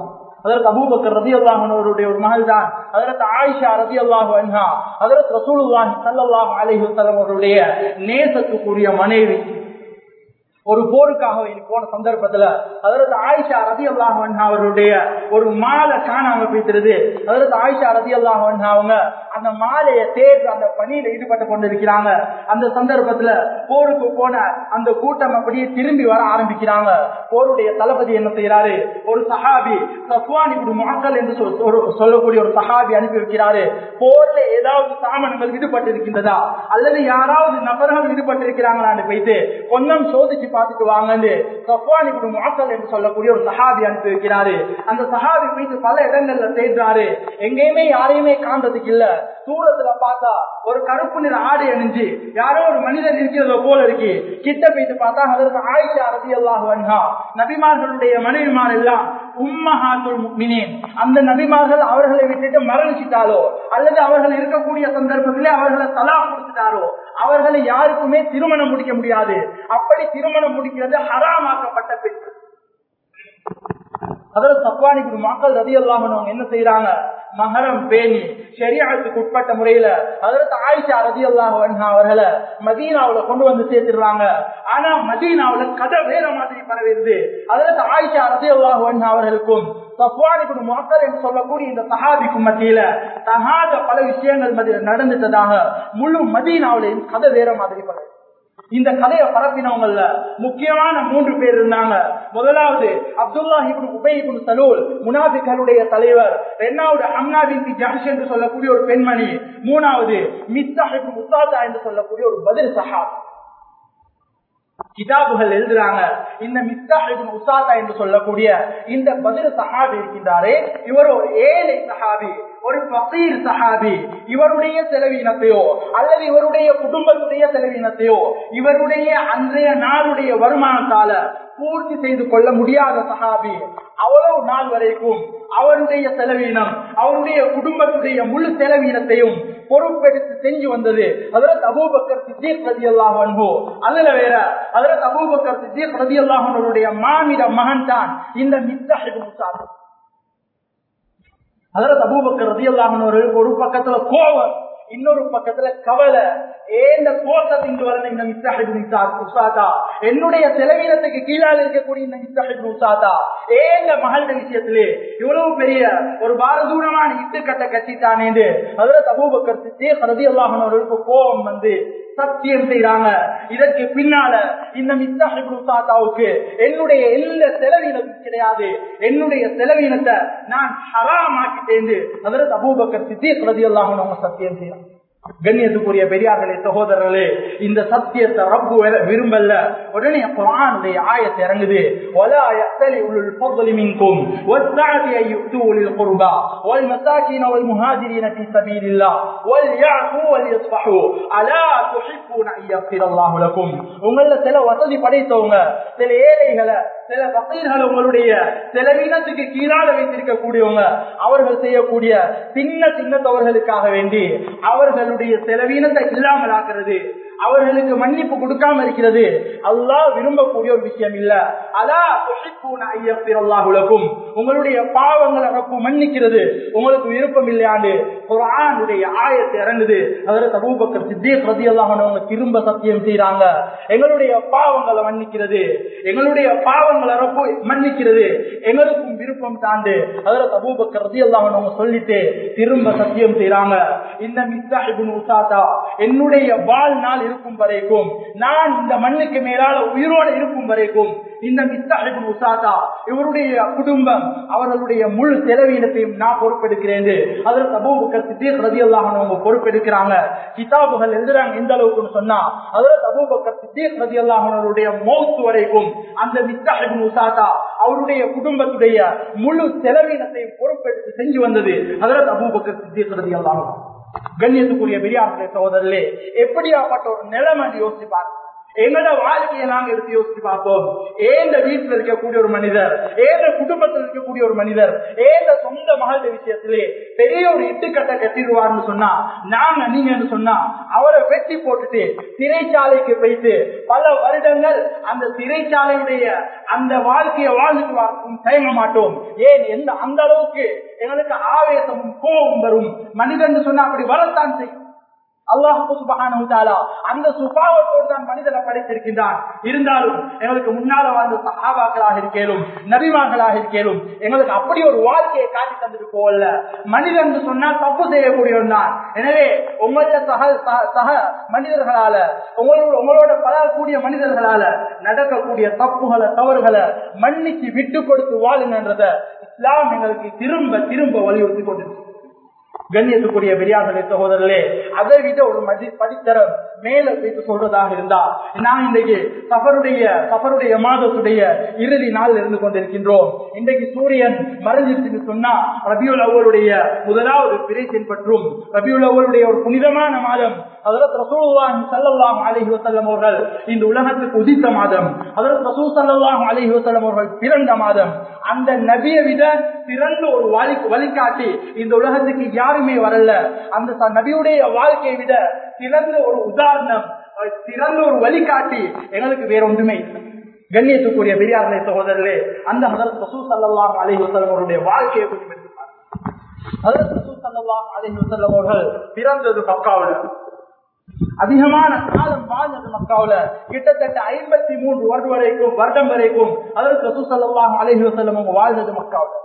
Speaker 1: அதற்கு அபூபக்கர் ரதி அல்லாஹனுடைய ஒரு மகள் தான் அதற்கு ஆயிஷா ரதி அல்லாஹு அன்ஹா அதற்கு ரசூலுல்லாஹி ஸல்லல்லாஹு அலைஹி வஸல்லம் அவருடைய நேசத்துக்குரிய மனைவி ஒரு போருக்காக போன சந்தர்ப்பத்துல அதற்கு ஆயிஷா ரதி அல்லாஹ் அவர்களுடைய ஒரு மாலை காணாம போய்த்திருது அதற்கு ஆயிஷா ரதி அல்லாஹ் அவங்க அந்த மாலையை தேர்வு அந்த பணியில ஈடுபட்டு கொண்டிருக்கிறாங்க அந்த சந்தர்ப்பத்துல போருக்கு போன அந்த கூட்டம் அப்படியே திரும்பி வர ஆரம்பிக்கிறாங்க போருடைய தளபதி என்ன செய்யறாரு ஒரு சஹாபி சஃப்வான் இப்படி மக்கள் என்று சொல்- ஒரு- சொல்லக்கூடிய ஒரு சஹாபி அனுப்பி வைக்கிறாரு போர்ல ஏதாவது சாமான்கள் ஈடுபட்டு இருக்கின்றதா அல்லது யாராவது நபர்கள் ஈடுபட்டு இருக்கிறாங்களான்னு போயிட்டு கொஞ்சம் சோதிச்சு பார்த்துட்டு வாங்கன்னு சஃப்வான் இப்படி மக்கள் என்று சொல்லக்கூடிய ஒரு சஹாபி அனுப்பி வைக்கிறாரு அந்த சஹாபி போயிட்டு பல இடங்கள்ல தேடுறாரு எங்கேயுமே யாரையுமே காண்றதுக்கு இல்ல தூரத்துல பார்த்தா ஒரு கருப்பு நிற ஆடை அணிஞ்சு யாரோ ஒரு மனிதன் இருக்கிறத போல இருக்கு கிட்ட போயிட்டு பார்த்தா அதற்கு ஆயிஷா ரதி அல்லாஹ் வன்ஹா நபிமார்களுடைய மனைவிமார் எல்லாம் உம்மஹாத்துல் முக்மினீன் அந்த நபிமார்கள் அவர்களை விட்டுட்டு மரணிச்சிட்டாலோ அல்லது அவர்கள் இருக்கக்கூடிய சந்தர்ப்பத்திலே அவர்களை தலா கொடுத்துட்டாரோ அவர்களை யாருக்குமே திருமணம் முடிக்க முடியாது அப்படி திருமணம் முடிக்கிறது ஹராமாக்கப்பட்ட பெண்கள் அதில் சத்வானி குரு மக்கள் ரதி அல்லாமன் என்ன செய்யறாங்க மகரம் பேணி ஷரியாத்துக்கு உட்பட்ட முறையில அதற்கு ஆயிஷா ரதி அல்லாஹ் அவர்களை மதீனாவுல கொண்டு வந்து சேர்த்துடுறாங்க ஆனா மதீனாவுல கதை வேற மாதிரி பரவிடுது அதற்கு ஆயிஷா ரதி அல்லாஹ் அவர்களுக்கும் சஃப்வானி குரு மக்கள் என்று சொல்லக்கூடிய இந்த சஹாபிக்கும் மத்தியில தகாத பல விஷயங்கள் மத்தியில் நடந்துட்டதாக முழு மதீனாவுலையும் கதை வேற மாதிரி பரவி இந்த கதையை பரப்பினவங்கல்ல முக்கியமான மூன்று பேர் இருந்தாங்க முதலாவது அப்துல்லா இப்னு உபை இப்னு சலூல் முனாபிகளுடைய தலைவர் இரண்டாவது அம்னா பின் ஜஹஷ் என்று சொல்லக்கூடிய ஒரு பெண்மணி மூணாவது மிஸ்தா இப்னு உசாதா என்று சொல்லக்கூடிய ஒரு பதில் சஹாப் கிதாபுகள் எழுதுறாங்க இந்த மிஸ்தா இப்னு உசாதா என்று சொல்லக்கூடிய இந்த பதில் சஹாபி இருக்கின்றாரே இவர் ஒரு ஏழை சஹாபி ஒரு பசீர் சஹாபி இவருடைய செலவினத்தையோ அல்லது இவருடைய குடும்பத்துடைய செலவினத்தையோ இவருடைய அன்றைய நாளுடைய வருமானத்தால பூர்த்தி செய்து கொள்ள முடியாத சஹாபி அவ்வளவு நாள் வரைக்கும் அவருடைய செலவீனம் அவருடைய குடும்பத்துடைய முழு செலவீனத்தையும் பொறுப்பெடுத்து செஞ்சு வந்தது அதற்கு அபூபக்கர் சித்திக் ரதி அல்லாஹோ அதுல வேற அதற்கு அபூபக்கர் சித்திக் ரதி அல்லாஹனுடைய மாநில மகன் தான் இந்த மிஸ்தாஹிப் முசாஃபர் அதற்கு அபூபக்கர் ரதி அல்லாஹன் ஒரு பக்கத்துல கோபம் இன்னொரு பக்கத்துல கவலை ஏந்த கோஷத்தின் வரணும் இந்த மிஸ்தாஹிப் உசாதா என்னுடைய செலவீனத்துக்கு கீழால இருக்கக்கூடிய இந்த மிஸ்தாஹிப் உசாதா ஏந்த மகள் விஷயத்திலே இவ்வளவு பெரிய ஒரு பாரதூரமான இட்டுக்கட்டை கட்டித்தானே அதுல தபூபக்கர் சித்தேக் ரதி அல்லாஹனவர்களுக்கு கோபம் வந்து சத்தியம் செய்யறாங்க இதற்கு பின்னால இந்த மிஸ்தாஹிப் உசாதாவுக்கு என்னுடைய எல்லா செலவீனமும் கிடையாது என்னுடைய செலவீனத்தை நான் ஹராமாக்கிட்டேன் அதுல தபூபக்கர் சித்தேக் ரதி அல்லாஹனவங்க சத்தியம் செய்யறாங்க கண்ணியத்துக்குரிய பெரியார்களே சகோதரர்களே இந்த சத்தியத்தை ரப்பு விரும்பல உடனே குரானுடைய ஆயத்தை இறங்குது ولا يأتل أولو الفضل منكم والسعة أن يؤتوا أولي القربى والمساكين والمهاجرين في سبيل الله وليعفوا وليصفحوا ألا تحبون أن يغفر الله لكم உங்கள சில வசதி படைத்தவங்க சில ஏழைகளை சில பக்கீர்கள் உங்களுடைய செலவினத்துக்கு கீழால வைத்திருக்க கூடியவங்க அவர்கள் செய்யக்கூடிய சின்ன சின்ன தவறுகளுக்காக வேண்டி அவர்களுடைய செலவீனத்தை இல்லாமல் ஆக்குறது அவர்களுக்கு மன்னிப்பு கொடுக்காம இருக்கிறது அல்லாஹ் விரும்பக்கூடிய ஒரு விஷயம் இல்ல அதா அல்லாஹுலக்கும் உங்களுடைய பாவங்களை ரப்பு மன்னிக்கிறது உங்களுக்கு விருப்பம் இல்லையாண்டு குரானுடைய ஆயத்தை இறங்குது அதில் தபூபக்கர் சித்திய பிரதி அல்லாஹனவங்க திரும்ப சத்தியம் செய்யறாங்க எங்களுடைய பாவங்களை மன்னிக்கிறது எங்களுடைய பாவங்களை ரப்பு மன்னிக்கிறது எங்களுக்கும் விருப்பம் தாண்டு அதில் தபூபக்கர் ரதி அல்லாஹனவங்க சொல்லிட்டு திரும்ப சத்தியம் செய்யறாங்க இந்த மிஸ்தாஹிபின் உசாதா என்னுடைய வாழ்நாள் இருக்கும் வரைக்கும் நான் இந்த மண்ணுக்கு மேலால உயிரோடு இருக்கும் வரைக்கும் இந்த மிஸ்தாஹிபின் உசாதா இவருடைய குடும்பம் அவர்களுடைய முழு செலவீனத்தையும் நான் பொறுப்பெடுக்கிறேன் அதற்கு அபூபக்கர் சித்தீக் ரதி அல்லாஹனவங்க பொறுப்பெடுக்கிறாங்க கிதாபுகள் எழுதுறாங்க எந்த அளவுக்குன்னு சொன்னா அதற்கு அபூபக்கர் சித்தீக் ரதி அல்லாஹனுடைய மௌத்து வரைக்கும் அந்த மிஸ்தாஹிபின் உசாதா அவருடைய குடும்பத்துடைய முழு செலவீனத்தையும் பொறுப்பெடுத்து செஞ்சு வந்தது அதற்கு அபூபக்கர் சித்தீக் ரதி அல்லாஹன் கண்ணியத்துக்குரிய பெரியார்களே சகோதரர்களே எப்படியாப்பட்ட ஒரு நிலைமை யோசிப்பார் எங்களோட வாழ்க்கையை நாங்க எடுத்து யோசிச்சு பார்ப்போம் ஏந்த வீட்டுல இருக்கக்கூடிய ஒரு மனிதர் ஏந்த குடும்பத்தில் இருக்கக்கூடிய ஒரு மனிதர் ஏந்த சொந்த மகள விஷயத்திலே பெரிய ஒரு இட்டுக்கட்டை கட்டிடுவார்னு சொன்னா நாங்க நீங்கன்னு சொன்னா அவரை வெட்டி போட்டுட்டு சிறைச்சாலைக்கு போயிட்டு பல வருடங்கள் அந்த சிறைச்சாலையுடைய அந்த வாழ்க்கையை வாழ்ந்துட்டு வாக்கும் தயங்க மாட்டோம் ஏன் எந்த அந்த அளவுக்கு எங்களுக்கு ஆவேசமும் கோபம் வரும் மனிதன் சொன்னா அப்படி வரத்தான் செய்யும் அல்லாஹு சுபஹானஹு தஆலா அந்த சுபாவத்தோடு தான் மனிதனை படைத்திருக்கின்றான் இருந்தாலும் எங்களுக்கு முன்னால வாழ்ந்த சஹாபாக்களாக இருக்கேலும் நபிமார்களாக இருக்கேலும் எங்களுக்கு அப்படி ஒரு வாழ்க்கையை காட்டி தந்துட்டு போகல மனிதன் என்று சொன்னால் தப்பு செய்யக்கூடியவன் தான் எனவே உங்கள சக சக- சக மனிதர்களால உங்களோட உங்களோட பழகக்கூடிய மனிதர்களால நடக்கக்கூடிய தப்புகளை தவறுகளை மன்னிச்சு விட்டு கொடுத்து வாழுங்கன்றத இஸ்லாம் எங்களுக்கு திரும்ப திரும்ப வலியுறுத்தி கொண்டிருக்கு கண்ணியத்துக்குரிய பெரியார்களே சகோதரர்களே அதை விட ஒரு மதி படித்தரம் மேல வைத்து சொல்றதாக இருந்தா நான் இன்றைக்கு சஃபருடைய சஃபருடைய மாதத்துடைய இறுதி நாள் இருந்து கொண்டிருக்கின்றோம் இன்றைக்கு சூரியன் மறைஞ்சிருச்சுன்னு சொன்னா ரபியுல் அவருடைய முதலாவது பிறை தென்பற்றும் ரபியுல் அவருடைய ஒரு புனிதமான மாதம் அதற்கு ரசூலுல்லாஹி ஸல்லல்லாஹு அலைஹி வஸல்லம் அவர்கள் இந்த உலகத்துக்கு உதித்த மாதம் அதற்கு ரசூல் ஸல்லல்லாஹு அலைஹி வஸல்லம் அவர்கள் பிறந்த மாதம் அந்த நபியை விட சிறந்த ஒரு வழி வழிகாட்டி இந்த உலகத்துக்கு யாருமே வரல அந்த ச- நபியுடைய வாழ்க்கையை விட சிறந்த ஒரு உதாரணம் அஹ் சிறந்த ஒரு வழிகாட்டி எங்களுக்கு வேற ஒன்றுமே இல்லை. கண்ணியத்துக்குரிய பெரியார்களே சகோதரர்களே அந்த ஹதரத் ரசூல் ஸல்லல்லாஹு அலைஹி வஸல்லம் அவருடைய வாழ்க்கையை கொஞ்சம் எடுத்து பாருங்க. ஹதரத் ரசூல் ஸல்லல்லாஹு அலைஹி வஸல்லம் அவர்கள் பிறந்தது மக்காவுல அதிகமான காலம் வாழ்ந்தது மக்காவுல கிட்டத்தட்ட ஐம்பத்தி மூன்று வருடம் வரைக்கும் வருடம் வரைக்கும் அதற்கு ரசூல் ஸல்லல்லாஹு அலைஹி வஸல்லம் அவங்க வாழ்ந்தது மக்காவுல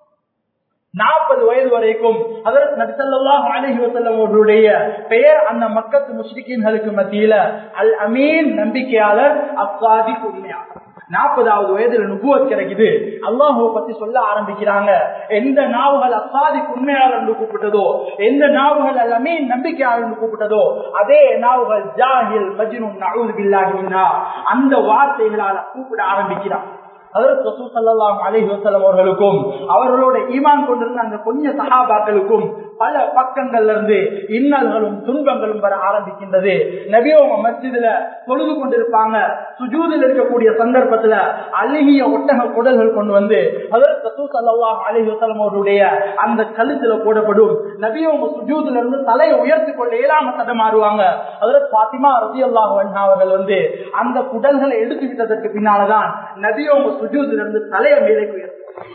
Speaker 1: நாற்பது வயது வரைக்கும் அதற்கு நபிசல்லாஹு அலைஹி வஸல்லம் அவர்களுடைய பெயர் அந்த மக்கத்து முஸ்லிம்களுக்கு மத்தியில அல் அமீன் நம்பிக்கையாளர் அஸ்வாதி உண்மையாளர் நாற்பதாவது வயதுல நுபுவத் கிடைக்குது அல்லாஹுவை பத்தி சொல்ல ஆரம்பிக்கிறாங்க எந்த நாவுகள் அசாதி உண்மையாளர் என்று கூப்பிட்டதோ எந்த நாவுகள் அல் அமீன் நம்பிக்கையாளர் என்று கூப்பிட்டதோ அதே நாவுகள் ஜாஹில் மஜ்னூன் நஊது பில்லாஹி மின்னா அந்த வார்த்தைகளால கூப்பிட ஆரம்பிக்கிறான் அதற்கு ரசூல் ஸல்லல்லாஹு அலைஹி வஸல்லம் அவர்களுக்கும் அவர்களோட ஈமான் கொண்டிருந்த அந்த கொஞ்ச சஹாபாக்களுக்கும் பல பக்கங்கள்ல இருந்து இன்னல்களும் துன்பங்களும் வர ஆரம்பிக்கின்றது நபியோங்க மஸ்ஜிதுல தொழுது கொண்டிருப்பாங்க சுஜூதில் இருக்கக்கூடிய சந்தர்ப்பத்துல அழுகிய ஒட்டக குடல்கள் கொண்டு வந்து அதற்கு ரசூல் ஸல்லல்லாஹு அலைஹி வஸல்லம் அவருடைய அந்த கழுத்துல போடப்படும் நபியோங்க சுஜூதுல இருந்து தலையை உயர்த்தி கொண்டு ஏழாம தடமாறுவாங்க அதற்கு பாத்திமா ரலியல்லாஹு அன்ஹா அவர்கள் வந்து அந்த குடல்களை எடுத்து விட்டதற்கு பின்னாலதான் நபியோங்க சுஜூதுல இருந்து தலையை மேலே உயர்த்தி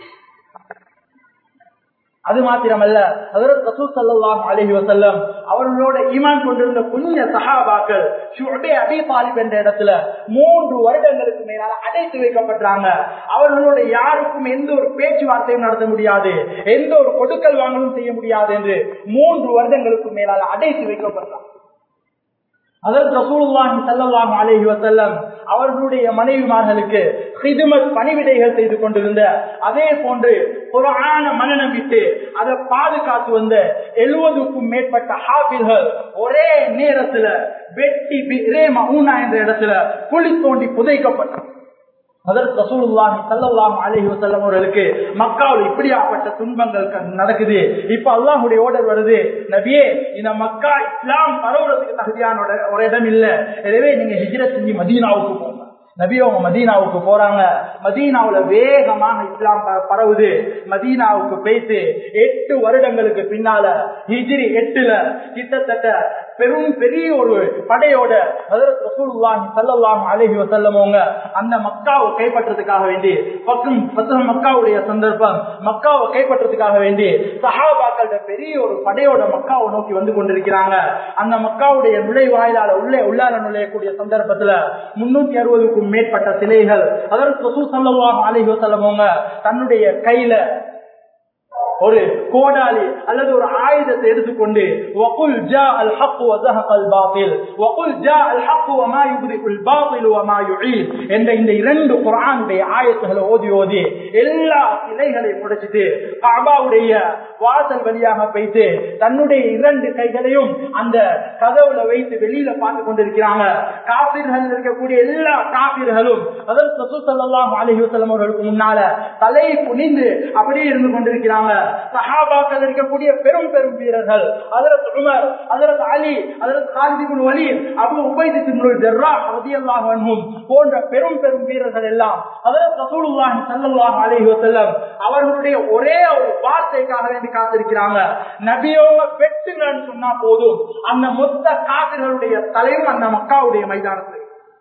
Speaker 1: அது மாத்திரமல்ல ஹஜரத் ரசூல் ஸல்லல்லாஹு அலைஹி வஸல்லம் அவர்களோட ஈமான் கொண்டிருந்த புண்ணிய சஹாபாக்கள் ஷுஅபே அபி தாலிப் என்ற இடத்துல மூன்று வருடங்களுக்கு மேலால அடைத்து வைக்கப்பட்டாங்க அவர்களோட யாருக்கும் எந்த ஒரு பேச்சுவார்த்தையும் நடத்த முடியாது எந்த ஒரு கொடுக்கல் வாங்கலும் செய்ய முடியாது என்று மூன்று வருடங்களுக்கு மேலால அடைத்து வைக்கப்பட்டாங்க அதற்கு ரசூலுல்லாஹி ஸல்லல்லாஹு அலைஹி வஸல்லம் அவர்களுடைய மனைவிமார்களுக்கு ஹிதுமத் பணிவிடைகள் செய்து கொண்டிருந்த அதே போன்று குர்ஆன மனநம் விட்டு அதை பாதுகாத்து வந்த எழுபதுக்கும் மேற்பட்ட ஹாஃபில்கள் ஒரே நேரத்துல வெட்டி பிரே மஹூனா என்ற இடத்துல குழி தோண்டி புதைக்கப்பட்டார் அதற்கு ரசூலுல்லாஹி ஸல்லல்லாஹு அலைஹி வஸல்லம் அவர்களுக்கு மக்காவில் இப்படியாப்பட்ட துன்பங்கள் க- நடக்குது இப்ப அல்லாஹ்வுடைய ஆர்டர் வருது நபியே இந்த மக்கா இஸ்லாம் பரவுறதுக்கு தகுதியான ஒரு- ஒரு இடம் இல்ல எனவே நீங்க ஹிஜ்ரத் செஞ்சு மதீனாவுக்கு போங்க நபி அவங்க மதீனாவுக்கு போறாங்க மதீனாவுல வேகமாக இஸ்லாம் ப- பரவுது மதீனாவுக்கு போயிட்டு எட்டு வருடங்களுக்கு பின்னால ஹிஜ்ரி எட்டுல கிட்டத்தட்ட பெரும் பெரிய ஒரு படையோட ஹஜரத் ரசூலுல்லாஹி ஸல்லல்லாஹு அலைஹி வஸல்லம் அவங்க அந்த மக்காவை கைப்பற்றதுக்காக வேண்டி பக்கம் ஃபத்ஹ் மக்காவுடைய சந்தர்ப்பம் மக்காவை கைப்பற்றதுக்காக வேண்டி சஹாபாக்களோட பெரிய ஒரு படையோட மக்காவை நோக்கி வந்து கொண்டிருக்கிறாங்க அந்த மக்காவுடைய நுழைவாயிலால உள்ளே உள்ளார நுழையக்கூடிய சந்தர்ப்பத்துல முன்னூத்தி அறுபதுக்கும் மேற்பட்ட சிலைகள் அதற்கு ரசூல் ஸல்லல்லாஹு அலைஹி வஸல்லம் அவங்க தன்னுடைய கையில ஒரு கோடாலி அல்லது ஒரு ஆயுதத்தை எடுத்துக்கொண்டு وَقُلْ جَاءَ الْحَقُّ وَزَهَقَ الْبَاطِلُ وَقُلْ جَاءَ الْحَقُّ وَمَا يُبْرِئُ الْبَاطِلُ وَمَا يُعِيدُ என்ற இந்த இரண்டு குர்ஆனுடைய ஆயத்துகளை ஓதி ஓதி எல்லா சிலைகளையும் உடைச்சிட்டு காபாவுடைய வாசல் வழியாக போயிட்டு தன்னுடைய இரண்டு கைகளையும் அந்த கதவுல வைத்து வெளியில பார்த்து கொண்டிருக்கிறாங்க காபிர்கள் இருக்கக்கூடிய எல்லா காபிர்களும் அதற்கு ரசூல் ஸல்லல்லாஹு அலைஹி வஸல்லம் அவர்களுக்கு முன்னால தலையை குனிந்து அப்படியே இருந்து கொண்டிருக்கிறாங்க சஹாபாக்கள் இருக்கக்கூடிய பெரும் பெரும் வீரர்கள் அதரத் உமர் அதரத் அலி அதரத் காலிதிபுன் வலி அபு உபைதிபுன் ஜர்ரா ரலியல்லாஹு அன்ஹும் போன்ற பெரும் பெரும் வீரர்கள் எல்லாம் அதரத் ரசூலுல்லாஹி ஸல்லல்லாஹு அலைஹி வஸல்லம் அவர்களுடைய ஒரே ஒரு வார்த்தைக்காக வேண்டி காத்திருக்கிறாங்க நபியோங்க வெட்டுங்கன்னு சொன்னா போதும் அந்த மொத்த காவிர்களுடைய தலையும் அந்த மக்காவுடைய மைதானத்தில்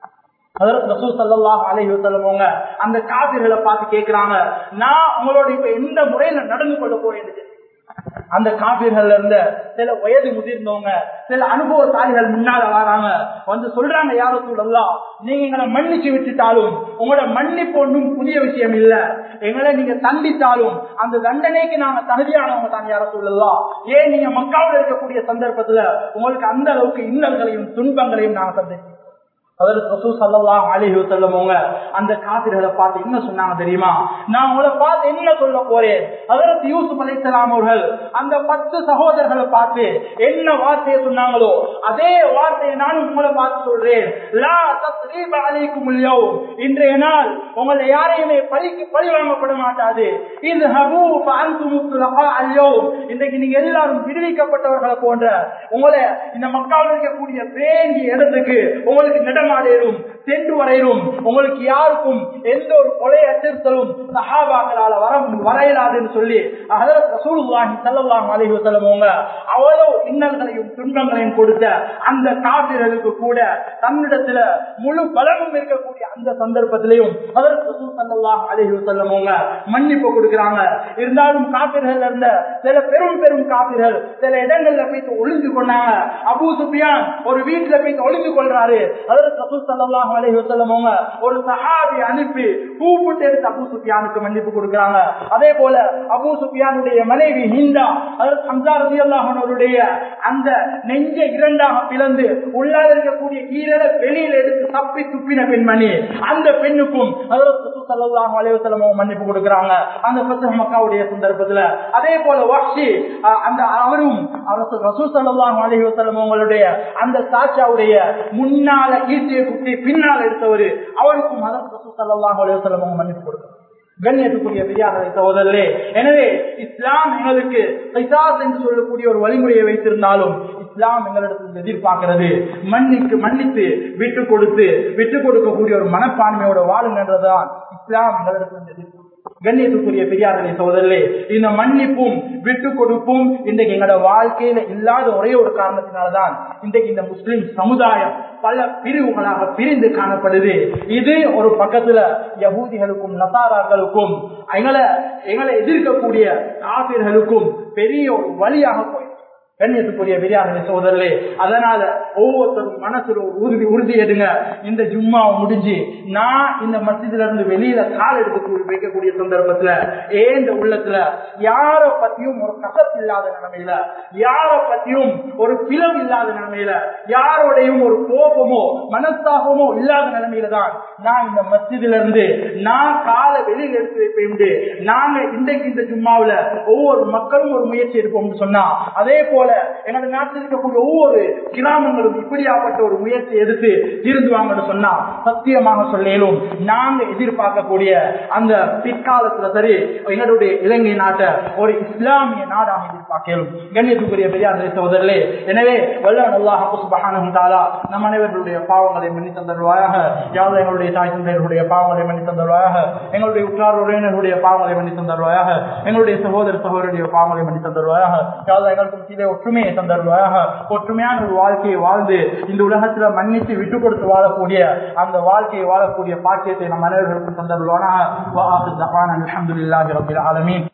Speaker 1: அதற்கு ரசூல் சல்லாஹ் அலைஹி வஸல்லம் அந்த காவிர்களை பார்த்து கேட்கிறாங்க நான் உங்களோட இப்ப எந்த முறையில நடந்து கொள்ள போறேன் அந்த காவிர்கள் இருந்த சில வயது முதிர்ந்தவங்க சில அனுபவசாலிகள் முன்னால வராங்க வந்து சொல்றாங்க யாரும் சொல்லலாம் நீங்க எங்களை மன்னிச்சு விட்டுட்டாலும் உங்களோட மன்னிப்பு ஒன்றும் புதிய விஷயம் இல்ல எங்களை நீங்க தண்டித்தாலும் அந்த தண்டனைக்கு நாங்க தகுதியானவங்க தான் யாரும் சொல்லலாம் ஏன் நீங்க மக்காவில் இருக்கக்கூடிய சந்தர்ப்பத்துல உங்களுக்கு அந்த அளவுக்கு இன்னல்களையும் துன்பங்களையும் நாங்க சந்திச்சோம் அதற்கு ரசூ சல்லல்லாஹு அலைஹி வஸல்லம் அவங்க அந்த காபிர்களை பார்த்து என்ன சொன்னாங்க தெரியுமா நான் உங்களை பார்த்து என்ன சொல்ல போறேன் அதற்கு யூசுப் அலைஹிஸ்ஸலாம் அவர்கள் அந்த பத்து சகோதரர்களை பார்த்து என்ன வார்த்தையை சொன்னாங்களோ அதே வார்த்தையை நான் உங்களை பார்த்து சொல்றேன் லா தஸ்ரீப அலைக்கும் அல்யௌம் இன்றைய நாள் உங்களை யாரையுமே பழிக்கு பழி வாங்கப்பட மாட்டாது இது ஹபூ ஃபஅன்தும் துலகா அல்யௌம் இன்றைக்கு நீங்க எல்லாரும் விடுவிக்கப்பட்டவர்களை போன்ற உங்களை இந்த மக்கள் இருக்கக்கூடிய வேண்டிய இடத்துக்கு உங்களுக்கு நடமாடேறும் சென்று வரையிலும் உங்களுக்கு யாருக்கும் எந்த ஒரு கொலை அச்சுறுத்தலும் சஹாபாக்களால வர வரையலாதுன்னு சொல்லி ஹதரத் ரசூலுல்லாஹி ஸல்லல்லாஹு அலைஹி வஸல்லம் அவங்க அவ்வளவு இன்னல்களையும் துன்பங்களையும் கொடுத்த அந்த காபிர்களுக்கு கூட தன்னிடத்துல முழு பலமும் இருக்கக்கூடிய அந்த சந்தர்ப்பத்திலையும் ஹதரத் ரசூல் ஸல்லல்லாஹு அலைஹி வஸல்லம் அவங்க மன்னிப்பு கொடுக்கறாங்க இருந்தாலும் காபிர்கள் இருந்த சில பெரும் பெரும் காபிர்கள் சில இடங்கள்ல போயிட்டு ஒளிந்து கொண்டாங்க அபூ சுஃபியான் ஒரு வீட்டுல போயிட்டு ஒளிந்து கொள்றாரு ஹதரத் ரசூல் ஸல்லல்லாஹு அலைஹி வஸல்லம் அவங்க ஒரு சஹாபி அனுப்பி கூப்பிட்டு எடுத்து அபூ சுஃபியானுக்கு மன்னிப்பு கொடுக்கறாங்க அதே போல அபூ சுஃபியானுடைய மனைவி ஹிந்தா ஹதரத் ஹம்சா ரலியல்லாஹு அன்ஹுடைய அந்த நெஞ்சை இரண்டாக பிளந்து உள்ளாக இருக்கக்கூடிய ஈரலை வெளியில எடுத்து தப்பி துப்பின பெண்மணி அந்த பெண்ணுக்கும் ஹதரத் ரசூல் ஸல்லல்லாஹு அலைஹி வஸல்லம் அவங்க மன்னிப்பு கொடுக்கறாங்க அந்த ஃபத்ஹ் மக்காவுடைய சந்தர்ப்பத்துல அதே போல வஹ்ஷி அஹ், அந்த அவரும் அவர் ரசூல் ஸல்லல்லாஹு அலைஹி வஸல்லம் அவங்களுடைய அந்த சாச்சாவுடைய முன்னால ஈட்டியை குத்தி பின்னால் எடுத்தவர் அவருக்கும் ஹதரத் ரசூல் ஸல்லல்லாஹு அலைஹி வஸல்லம் அவங்க மன்னிப்பு கொடுக்கறாங்க கண்ணியத்துக்குரிய பெரியாரை சகோதரர்களே எனவே இஸ்லாம் எங்களுக்கு கைசாஸ் என்று சொல்லக்கூடிய ஒரு வழிமுறையை வைத்திருந்தாலும் இஸ்லாம் எங்களிடத்தில் எதிர்பார்க்கிறது மன்னிக்கு மன்னித்து விட்டு கொடுத்து விட்டு கொடுக்கக்கூடிய ஒரு மனப்பான்மையோட வாழுங்கன்றதுதான் இஸ்லாம் எங்களிடத்தில் எதிர்பார்க்கிறது கண்ணியத்துக்குரிய பெரியார்களே சகோதரர்களே இந்த மன்னிப்பும் விட்டு கொடுப்பும் இன்றைக்கு எங்களோட வாழ்க்கையில இல்லாத ஒரே ஒரு காரணத்தினால்தான் இன்றைக்கு இந்த முஸ்லிம் சமுதாயம் பல பிரிவுகளாக பிரிந்து காணப்படுது இது ஒரு பக்கத்துல யகூதிகளுக்கும் நசாராக்களுக்கும் எங்களை எங்களை எதிர்க்கக்கூடிய காபிர்களுக்கும் பெரிய ஒரு வழியாக போய் கண்ணியத்துக்குரிய பெரியார்களே சோதரர்களே அதனால ஒவ்வொருத்தரும் மனசுல ஒரு உறுதி உறுதி எடுங்க இந்த ஜும்மா முடிஞ்சு நான் இந்த மசிதில இருந்து வெளியில கால் எடுத்து வைக்கக்கூடிய சந்தர்ப்பத்துல ஏந்த உள்ளத்துல யார பத்தியும் ஒரு கசப்பு இல்லாத நிலைமையில யார பத்தியும் ஒரு பிளவு இல்லாத நிலைமையில யாரோடையும் ஒரு கோபமோ மனஸ்தாபமோ இல்லாத நிலைமையில தான் நான் இந்த மஸ்ஜிதுல இருந்து நான் காலை வெளியில எடுத்து வைப்பேன் நாங்க இன்றைக்கு இந்த ஜும்மாவுல ஒவ்வொரு மக்களும் ஒரு முயற்சி எடுப்போம்னு சொன்னா அதே போல எங்களோட நாட்டில் இருக்கக்கூடிய ஒவ்வொரு கிராமங்களும் இப்படியாப்பட்ட ஒரு முயற்சி எடுத்து திருந்துவாங்கன்னு சொன்னா சத்தியமாக சொல்லேலும் நாங்க எதிர்பார்க்கக்கூடிய அந்த பிற்காலத்துல சரி எங்களுடைய இலங்கை நாட்டை ஒரு இஸ்லாமிய நாடாக எதிர்பார்க்கலும் கண்ணியத்துக்குரிய பெரியார் சகோதரர்களே எனவே வல்ல அல்லாஹ் சுபஹானஹு தஆலா நம் அனைவர்களுடைய பாவங்களை மன்னித்து தருவாயாக யாவது எங்களுடைய தாய் தந்தையர்களுடைய பாவங்களை மன்னித்து தருவாயாக எங்களுடைய உற்றார் உறவினர்களுடைய பாவங்களை மன்னித்து தருவாயாக எங்களுடைய சகோதர சகோதரருடைய பாவங்களை மன்னித்து தருவாயாக யாவது எங்களுக்கு கீழே ஒற்றுமையை தந்தருவாயாக ஒற்றுமையான ஒரு வாழ்க்கையை வாழ்ந்து இந்த உலகத்துல மன்னித்து விட்டு கொடுத்து வாழக்கூடிய அந்த வாழ்க்கையை வாழக்கூடிய பாக்கியத்தை நம் அனைவர்களுக்கும் தந்தருவானாக அலமதுல்லாஹி ரபில் ஆலமீன்